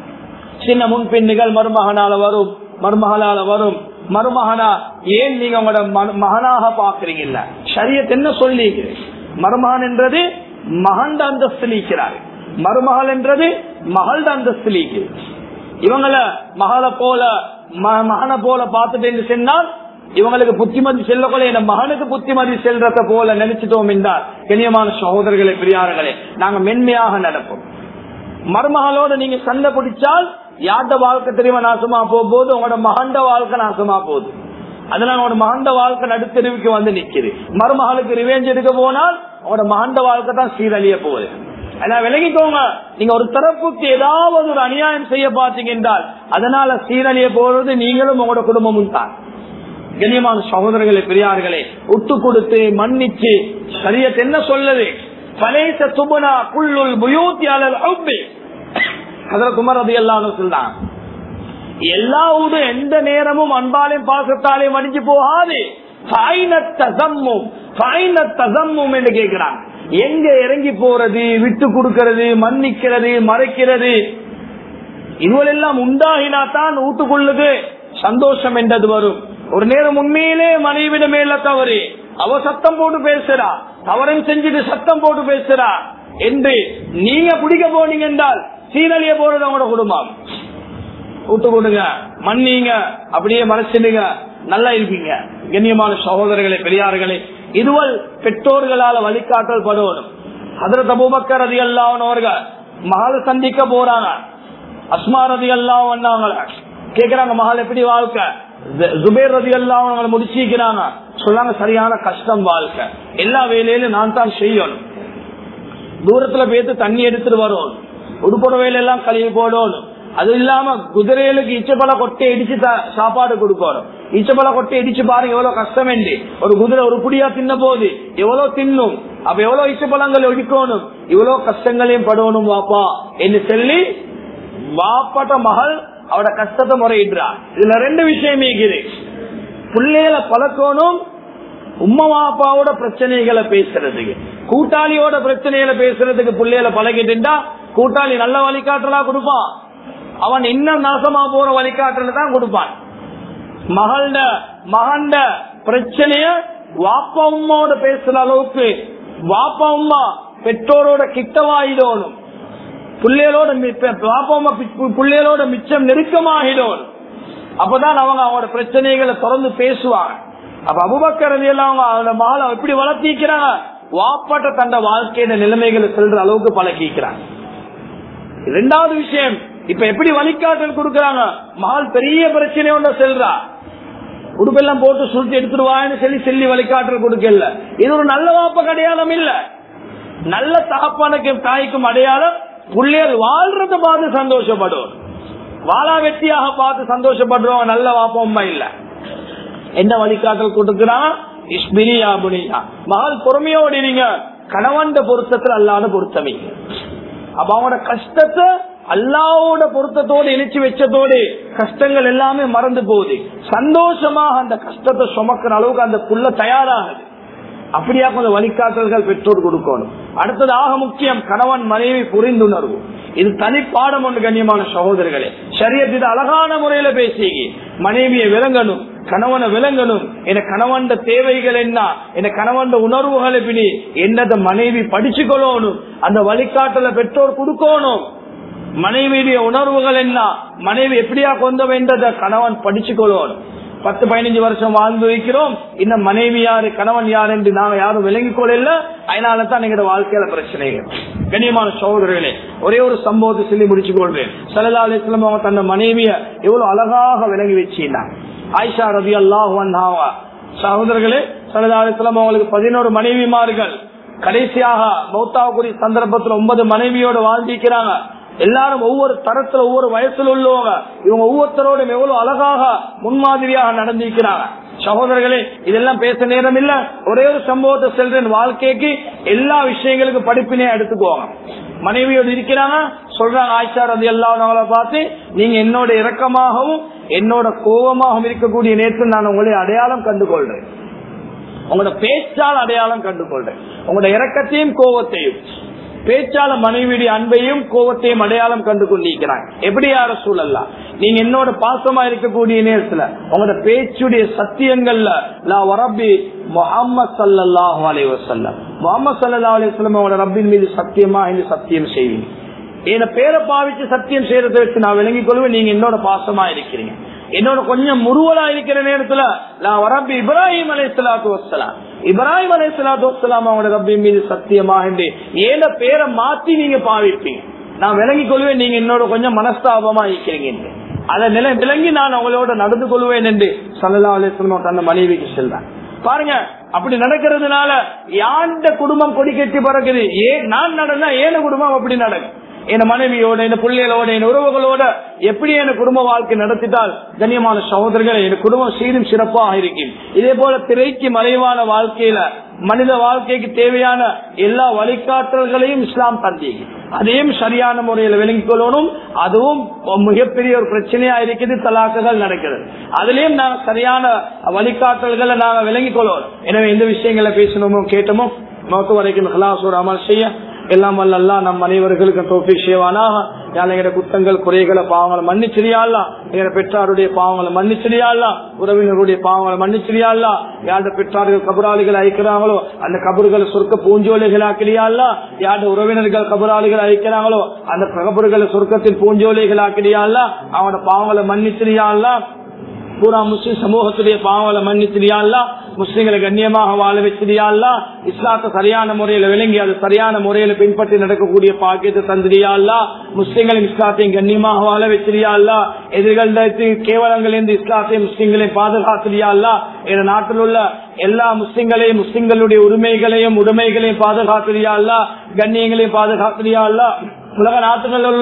சின்ன முன்பின்னுகள் மருமகனால வரும் மருமகளால வரும் மருமகனா ஏன் நீங்க உங்களோட மகனாக பாக்குறீங்கல்ல சரியத் என்ன சொல்லி மருமகன் என்றது மகண்ட அந்தஸ்து நீக்கிறார் மருமகள் என்றது மகள் அந்தஸ்து நீக்கு இவங்கள மகளை போல மகனை போல பார்த்துட்டு சொன்னால் இவங்களுக்கு புத்திமதி செல்லக்கொள்ள என் மகனுக்கு புத்திமதி செல்றத போல நினைச்சிட்டோம் என்றால் கண்ணியமான சகோதரர்களே பெரியார்களே நாங்க மென்மையாக நடப்போம் மருமகளோட நீங்க சண்டை பிடிச்சால் யார்ட வாழ்க்கை தெரியுமா நாசமா போகும்போது உங்களோட மகண்ட வாழ்க்கை நாசமா போகுது அதனால உங்களோட மகண்ட வாழ்க்கை நடுத்தெருவுக்கு வந்து நிக்குது மருமகளுக்கு ரிவேஞ்ச் எடுக்க போனால் உங்களோட மகண்ட வாழ்க்கை தான் சீரழிய போகுது அதனால விலகிக்கோங்க நீங்க ஒரு தரப்புக்கு ஏதாவது ஒரு அநியாயம் செய்ய பார்த்தீங்க என்றால் அதனால சீரழிய போறது நீங்களும் உங்களோட குடும்பமும் தான் கண்ணியமான சகோதரர்களே பெரியார்களே விட்டு கொடுத்து மன்னிச்சு சரியத் என்ன சொல்லுது பலேச சுபனா புல்லுள் புயூத்தியாளர் அதில் குமர் அது எல்லாம் சொல்றான் எல்லா ஊடும் எந்த நேரமும் அன்பாலையும் பாசத்தாலையும் அடிச்சு போகாது என்று கேட்கிறான் எங்க இறங்கி போறது விட்டு கொடுக்கிறது மன்னிக்கிறது மறைக்கிறது இதுவெல்லாம் உண்டாகினா தான் வீட்டுக்குள்ளுக்கு சந்தோஷம் என்றது வரும் ஒரு நேரம் உண்மையிலே மனைவிட மேல தவறு அவ சத்தம் போட்டு பேசுறா தவறையும் செஞ்சுட்டு சத்தம் போட்டு பேசுறா என்று நீங்க பிடிக்க போனீங்க என்றால் சீரழிய போறது அவங்களோட குடும்பம் விட்டு கொடுங்க மன்னிங்க அப்படியே மறைச்சிடுங்க நல்லா இருப்பீங்க கண்ணியமான சகோதரர்களே பெரியார்களே இதுவல் பெற்றோர்களால வழிகாட்டல் படுவதும் அதுல தபுபக்கர் ரதி அல்லாவனவர்கள் மகள் சந்திக்க போறாங்க அஸ்மா ரதி அல்லாஹ் வந்தாங்க கேக்குறாங்க மகள் எப்படி வாழ்க்கை ஜுபேர் ரதி அல்லாஹ் அவங்களை முடிச்சிக்கிறாங்க சொல்லாங்க சரியான கஷ்டம் வாழ்க்கை எல்லா வேலையிலும் நான் தான் செய்யணும் தூரத்துல பேத்து தண்ணி எடுத்துட்டு வரும் உடுப்புற வேலையெல்லாம் கழுவி போடணும் அது இல்லாம குதிரைகளுக்கு இச்சப்பழ கொட்டை இடிச்சு சாப்பாடு கொடுக்கணும் இச்சப்பழ கொட்டை இடிச்சு பாருங்க எவ்வளவு கஷ்டம் என்று ஒரு குதிரை ஒரு புடியா தின்ன போது எவ்வளவு தின்னும் அப்ப எவ்வளவு இசைப்பழங்கள் ஒழிக்கணும் இவ்வளவு கஷ்டங்களையும் படணும் வாப்பா என்று சொல்லி வாப்பாட்ட மகள் அவட கஷ்டத்தை முறையிடுறா இதுல ரெண்டு விஷயம் இருக்குது பிள்ளைகளை பழக்கணும் உம்மா வாப்பாவோட பிரச்சனைகளை பேசுறதுக்கு கூட்டாளியோட பிரச்சனைகளை பேசுறதுக்கு பிள்ளைகளை பழகிட்டுண்டா கூட்டாளி நல்ல வழிகாட்டலா கொடுப்பான் அவன் இன்னும் நாசமா போற வழிகாட்டல தான் கொடுப்பான் மகள்ட மகண்ட பிரச்சனைய வாப்பா உம்மாவோட பேசுற அளவுக்கு வாப்பா உம்மா பெற்றோரோட கிட்டவாயிடணும் பிள்ளைகளோட பாப்பா உம்மா பிள்ளைகளோட மிச்சம் நெருக்கமாகிடணும் அப்பதான் அவங்க அவங்களோட பிரச்சனைகளை தொடர்ந்து பேசுவாங்க அப்ப அபுபக்கரதி எல்லாம் அவங்க அவனோட மகளை எப்படி வளர்த்திக்கிறாங்க வாப்பாட்ட தண்ட வாழ்க்கையில நிலைமைகளை செல்ற அளவுக்கு பழக்கிக்கிறாங்க ரெண்டாவது விஷயம் இப்ப எப்படி வழிகாட்டல் கொடுக்கறாங்க மகள் பெரிய பிரச்சனை ஒண்ணு செல்றா உடுப்பெல்லாம் போட்டு சுருட்டி எடுத்துருவான்னு சொல்லி சொல்லி வழிகாட்டல் கொடுக்கல இது ஒரு நல்ல வாப்ப அடையாளம் இல்ல நல்ல தகப்பானுக்கும் தாய்க்கும் அடையாளம் பிள்ளைகள் வாழ்றத பார்த்து சந்தோஷப்படும் வாழா வெட்டியாக பார்த்து சந்தோஷப்படுறவங்க நல்ல வாப்பம்மா இல்ல என்ன வழிகாட்டல் கொடுக்கிறான் இஸ்பிரியா புனியா மகள் பொறுமையோடு நீங்க கணவன் பொருத்தத்தில் அல்லாத பொருத்தமைங்க அப்ப அவனோட கஷ்டத்தை அல்லாவோட பொருத்தத்தோடு இணைச்சு வச்சதோடு கஷ்டங்கள் எல்லாமே மறந்து போகுது சந்தோஷமாக அந்த கஷ்டத்தை சுமக்கிற அளவுக்கு அந்த புள்ள தயாராகுது அப்படியா கொஞ்சம் வழிகாட்டல்கள் பெற்றோர் கொடுக்கணும் அடுத்தது ஆக முக்கியம் கணவன் மனைவி புரிந்துணர்வு இது தனி பாடம் ஒன்று கண்ணியமான சகோதரர்களே சரியத்து அழகான முறையில பேசி மனைவியை விளங்கணும் கணவனை விளங்கணும் என கணவன் தேவைகள் என்ன என கணவன் உணர்வுகளை பிடி என்னத மனைவி படிச்சு கொள்ளணும் அந்த வழிகாட்டல பெற்றோர் கொடுக்கணும் மனைவியுடைய உணர்வுகள் என்ன மனைவி எப்படியா கொண்ட வேண்டத கணவன் படிச்சு கொள்ளணும் பத்து பதினஞ்சு வருஷம் வாழ்ந்து வைக்கிறோம் இன்னும் மனைவி யாரு கணவன் யார் என்று நாங்க யாரும் விளங்கிக் கொள்ள அதனால தான் எங்களோட வாழ்க்கையில பிரச்சனைகள் கண்ணியமான சகோதரர்களே ஒரே ஒரு சம்பவத்தை சொல்லி முடிச்சு கொள்வேன் சலதா அலிஸ்லாம் அவங்க தன்னை மனைவிய எவ்வளவு அழகாக விளங்கி வச்சிருந்தாங்க ஆயிஷா ரபி அல்லாஹ் சகோதரர்களே சலதா அலிஸ்லாம் அவங்களுக்கு பதினோரு மனைவிமார்கள் கடைசியாக மௌத்தாவுக்குரிய சந்தர்ப்பத்தில் ஒன்பது மனைவியோட வாழ்ந்திருக்கிறாங்க எல்லாரும் ஒவ்வொரு தரத்துல ஒவ்வொரு வயசுல உள்ளவங்க இவங்க ஒவ்வொருத்தரோடும் எவ்வளவு அழகாக முன்மாதிரியாக நடந்திருக்கிறாங்க சகோதரர்களே இதெல்லாம் பேச நேரம் இல்ல ஒரே ஒரு சம்பவத்தை செல்றேன் வாழ்க்கைக்கு எல்லா விஷயங்களுக்கும் படிப்பினே எடுத்துக்குவாங்க மனைவியோடு இருக்கிறாங்க சொல்றாங்க ஆயிஷா ரதி எல்லா பார்த்து நீங்க என்னோட இரக்கமாகவும் என்னோட கோபமாகவும் இருக்கக்கூடிய நேற்று நான் உங்களை அடையாளம் கண்டு கொள்றேன் உங்களோட பேச்சால் அடையாளம் கண்டு கொள்றேன் உங்களோட இறக்கத்தையும் கோபத்தையும் பேச்சால மனைவியுடைய அன்பையும் கோபத்தையும் அடையாளம் கண்டு கொண்டிருக்கிறாங்க எப்படி யார சூழல்ல நீங்க என்னோட பாசமா இருக்கக்கூடிய நேரத்துல உங்களோட பேச்சுடைய சத்தியங்கள்ல லா வரபி முகமது சல்லாஹ் அலைவசல்லம் முகமது சல்லா அலிஸ்லாம் அவங்களோட ரப்பின் மீது சத்தியமா என்று சத்தியம் செய்வீங்க என பேரை பாவிச்சு சத்தியம் செய்யறதை வச்சு நான் விளங்கிக் கொள்வேன் நீங்க என்னோட பாசமா இருக்கிறீங்க என்னோட கொஞ்சம் முருவலா இருக்கிற நேரத்துல நான் வரம்பி இப்ராஹிம் அலை சலாத்து வசலாம் இப்ராஹிம் அலை சலாத்து வசலாம் அவங்களோட ரப்பி மீது சத்தியமா என்று ஏன பேரை மாத்தி நீங்க பாவிப்பீங்க நான் விளங்கிக் கொள்வேன் நீங்க என்னோட கொஞ்சம் மனஸ்தாபமா இருக்கிறீங்க அதை நிலை விளங்கி நான் அவங்களோட நடந்து கொள்வேன் என்று சல்லா அலிஸ்லாம் தந்த மனைவிக்கு செல்றேன் பாருங்க அப்படி நடக்கிறதுனால யாண்ட குடும்பம் கொடி கட்டி பறக்குது ஏன் நான் நடந்தா ஏன குடும்பம் அப்படி நடக்கும் என் மனைவியோட என் பிள்ளைகளோட என் உறவுகளோட எப்படி என் குடும்ப வாழ்க்கை நடத்திட்டால் கண்ணியமான சகோதரர்களை என் குடும்பம் சீரும் சிறப்பாக இருக்கும் இதே போல திரைக்கு மறைவான வாழ்க்கையில மனித வாழ்க்கைக்கு தேவையான எல்லா வழிகாட்டல்களையும் இஸ்லாம் தந்தீங்க அதையும் சரியான முறையில் விளங்கிக் கொள்ளணும் அதுவும் மிகப்பெரிய ஒரு பிரச்சனையா இருக்குது தலாக்குகள் நடக்கிறது அதுலயும் நாங்க சரியான வழிகாட்டல்களை நாங்க விளங்கிக் கொள்ளணும் எனவே எந்த விஷயங்களை பேசணுமோ கேட்டோமோ மொத்த வரைக்கும் ஹலாசூர் அமல் செய்ய எல்லாம் வல்ல நம் அனைவர்களுக்கு தோப்பி செய்வானாக எங்க குத்தங்கள் குறைகளை பாவங்களை மன்னிச்சிரியாள்லா எங்க பெற்றாருடைய பாவங்களை மன்னிச்சிரியாள்லா உறவினருடைய பாவங்களை மன்னிச்சிரியாள்லா யாருடைய பெற்றார்கள் கபராளிகள் அழைக்கிறாங்களோ அந்த கபறுகளை சொர்க்க பூஞ்சோலைகள் ஆக்கிறியாள்லா யாருடைய உறவினர்கள் கபராளிகள் அழைக்கிறாங்களோ அந்த கபறுகளை சொர்க்கத்தில் பூஞ்சோலைகள் ஆக்கிறியாள்லா அவனோட பாவங்களை மன்னிச்சிரியாள்லா பூரா முஸ்லிம் சமூகத்துடைய பாவங்களை மன்னிச்சிரியாள்லா முஸ்லிம்களை கண்ணியமாக வாழ வச்சிரியாள்லா இஸ்லாத்தை சரியான முறையில விளங்கி அது சரியான முறையில பின்பற்றி நடக்கக்கூடிய பாக்கியத்தை தந்திரியாள்லா முஸ்லிம்களின் இஸ்லாத்தையும் கண்ணியமாக வாழ வச்சிரியாள்லா எதிர்காலத்தின் கேவலங்களிலிருந்து இஸ்லாத்தையும் முஸ்லிம்களையும் பாதுகாத்திரியாள்லா என நாட்டில் உள்ள எல்லா முஸ்லிம்களையும் முஸ்லிம்களுடைய உரிமைகளையும் உடைமைகளையும் பாதுகாத்திரியாள்லா கண்ணியங்களையும் பாதுகாத்திரியாள்லா உலக நாட்டுகளில் உள்ள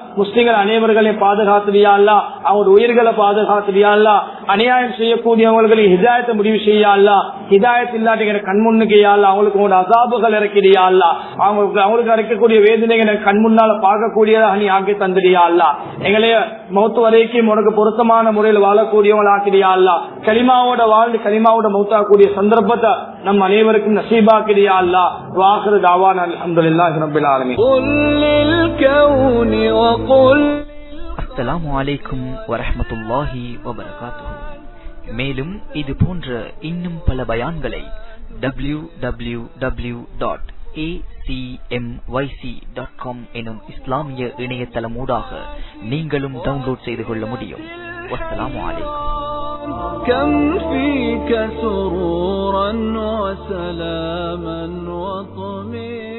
முஸ்லிம்கள் அனைவர்களையும் பாதுகாத்துறியா அல்ல அவங்களோட உயிர்களை பாதுகாத்துறியா அல்ல அநியாயம் செய்யக்கூடியவங்களுக்கு ஹிதாயத்தை முடிவு செய்யா அல்ல ஹிதாயத் இல்லாட்டி எனக்கு கண் முன்னுக்கு அல்ல அவங்களுக்கு உங்களோட அசாபுகள் இறக்கிறியா அல்ல அவங்களுக்கு அவங்களுக்கு இறக்கக்கூடிய வேதனைகளை கண் முன்னால பார்க்கக்கூடியதாக நீ ஆக்கி தந்துடியா அல்ல எங்களைய மௌத்து வரைக்கும் உனக்கு பொருத்தமான முறையில் வாழக்கூடியவங்க ஆக்கிறியா அல்ல கலிமாவோட வாழ்ந்து கலிமாவோட மௌத்தாக்கூடிய சந்தர்ப்பத்தை நம் அனைவருக்கும் நசீபாக்கிறியா அல்ல வாக்குறு தாவான் அலமதுல்லாஹி ரபில் ஆலமீன் قل للكون وقل அஸ்ஸலாமு அலைக்கும் வரஹ்மத்துல்லாஹி வபரகாத்துஹு மேலும் இது போன்ற இன்னும் பல பயான்களை W W W dot dot com எனும் இஸ்லாமிய இணையதளமூடாக நீங்களும் டவுன்லோட் செய்து கொள்ள முடியும் வஸ்ஸலாமு அலைக்கும் كم فيك سرورا وسلاما وطمئنا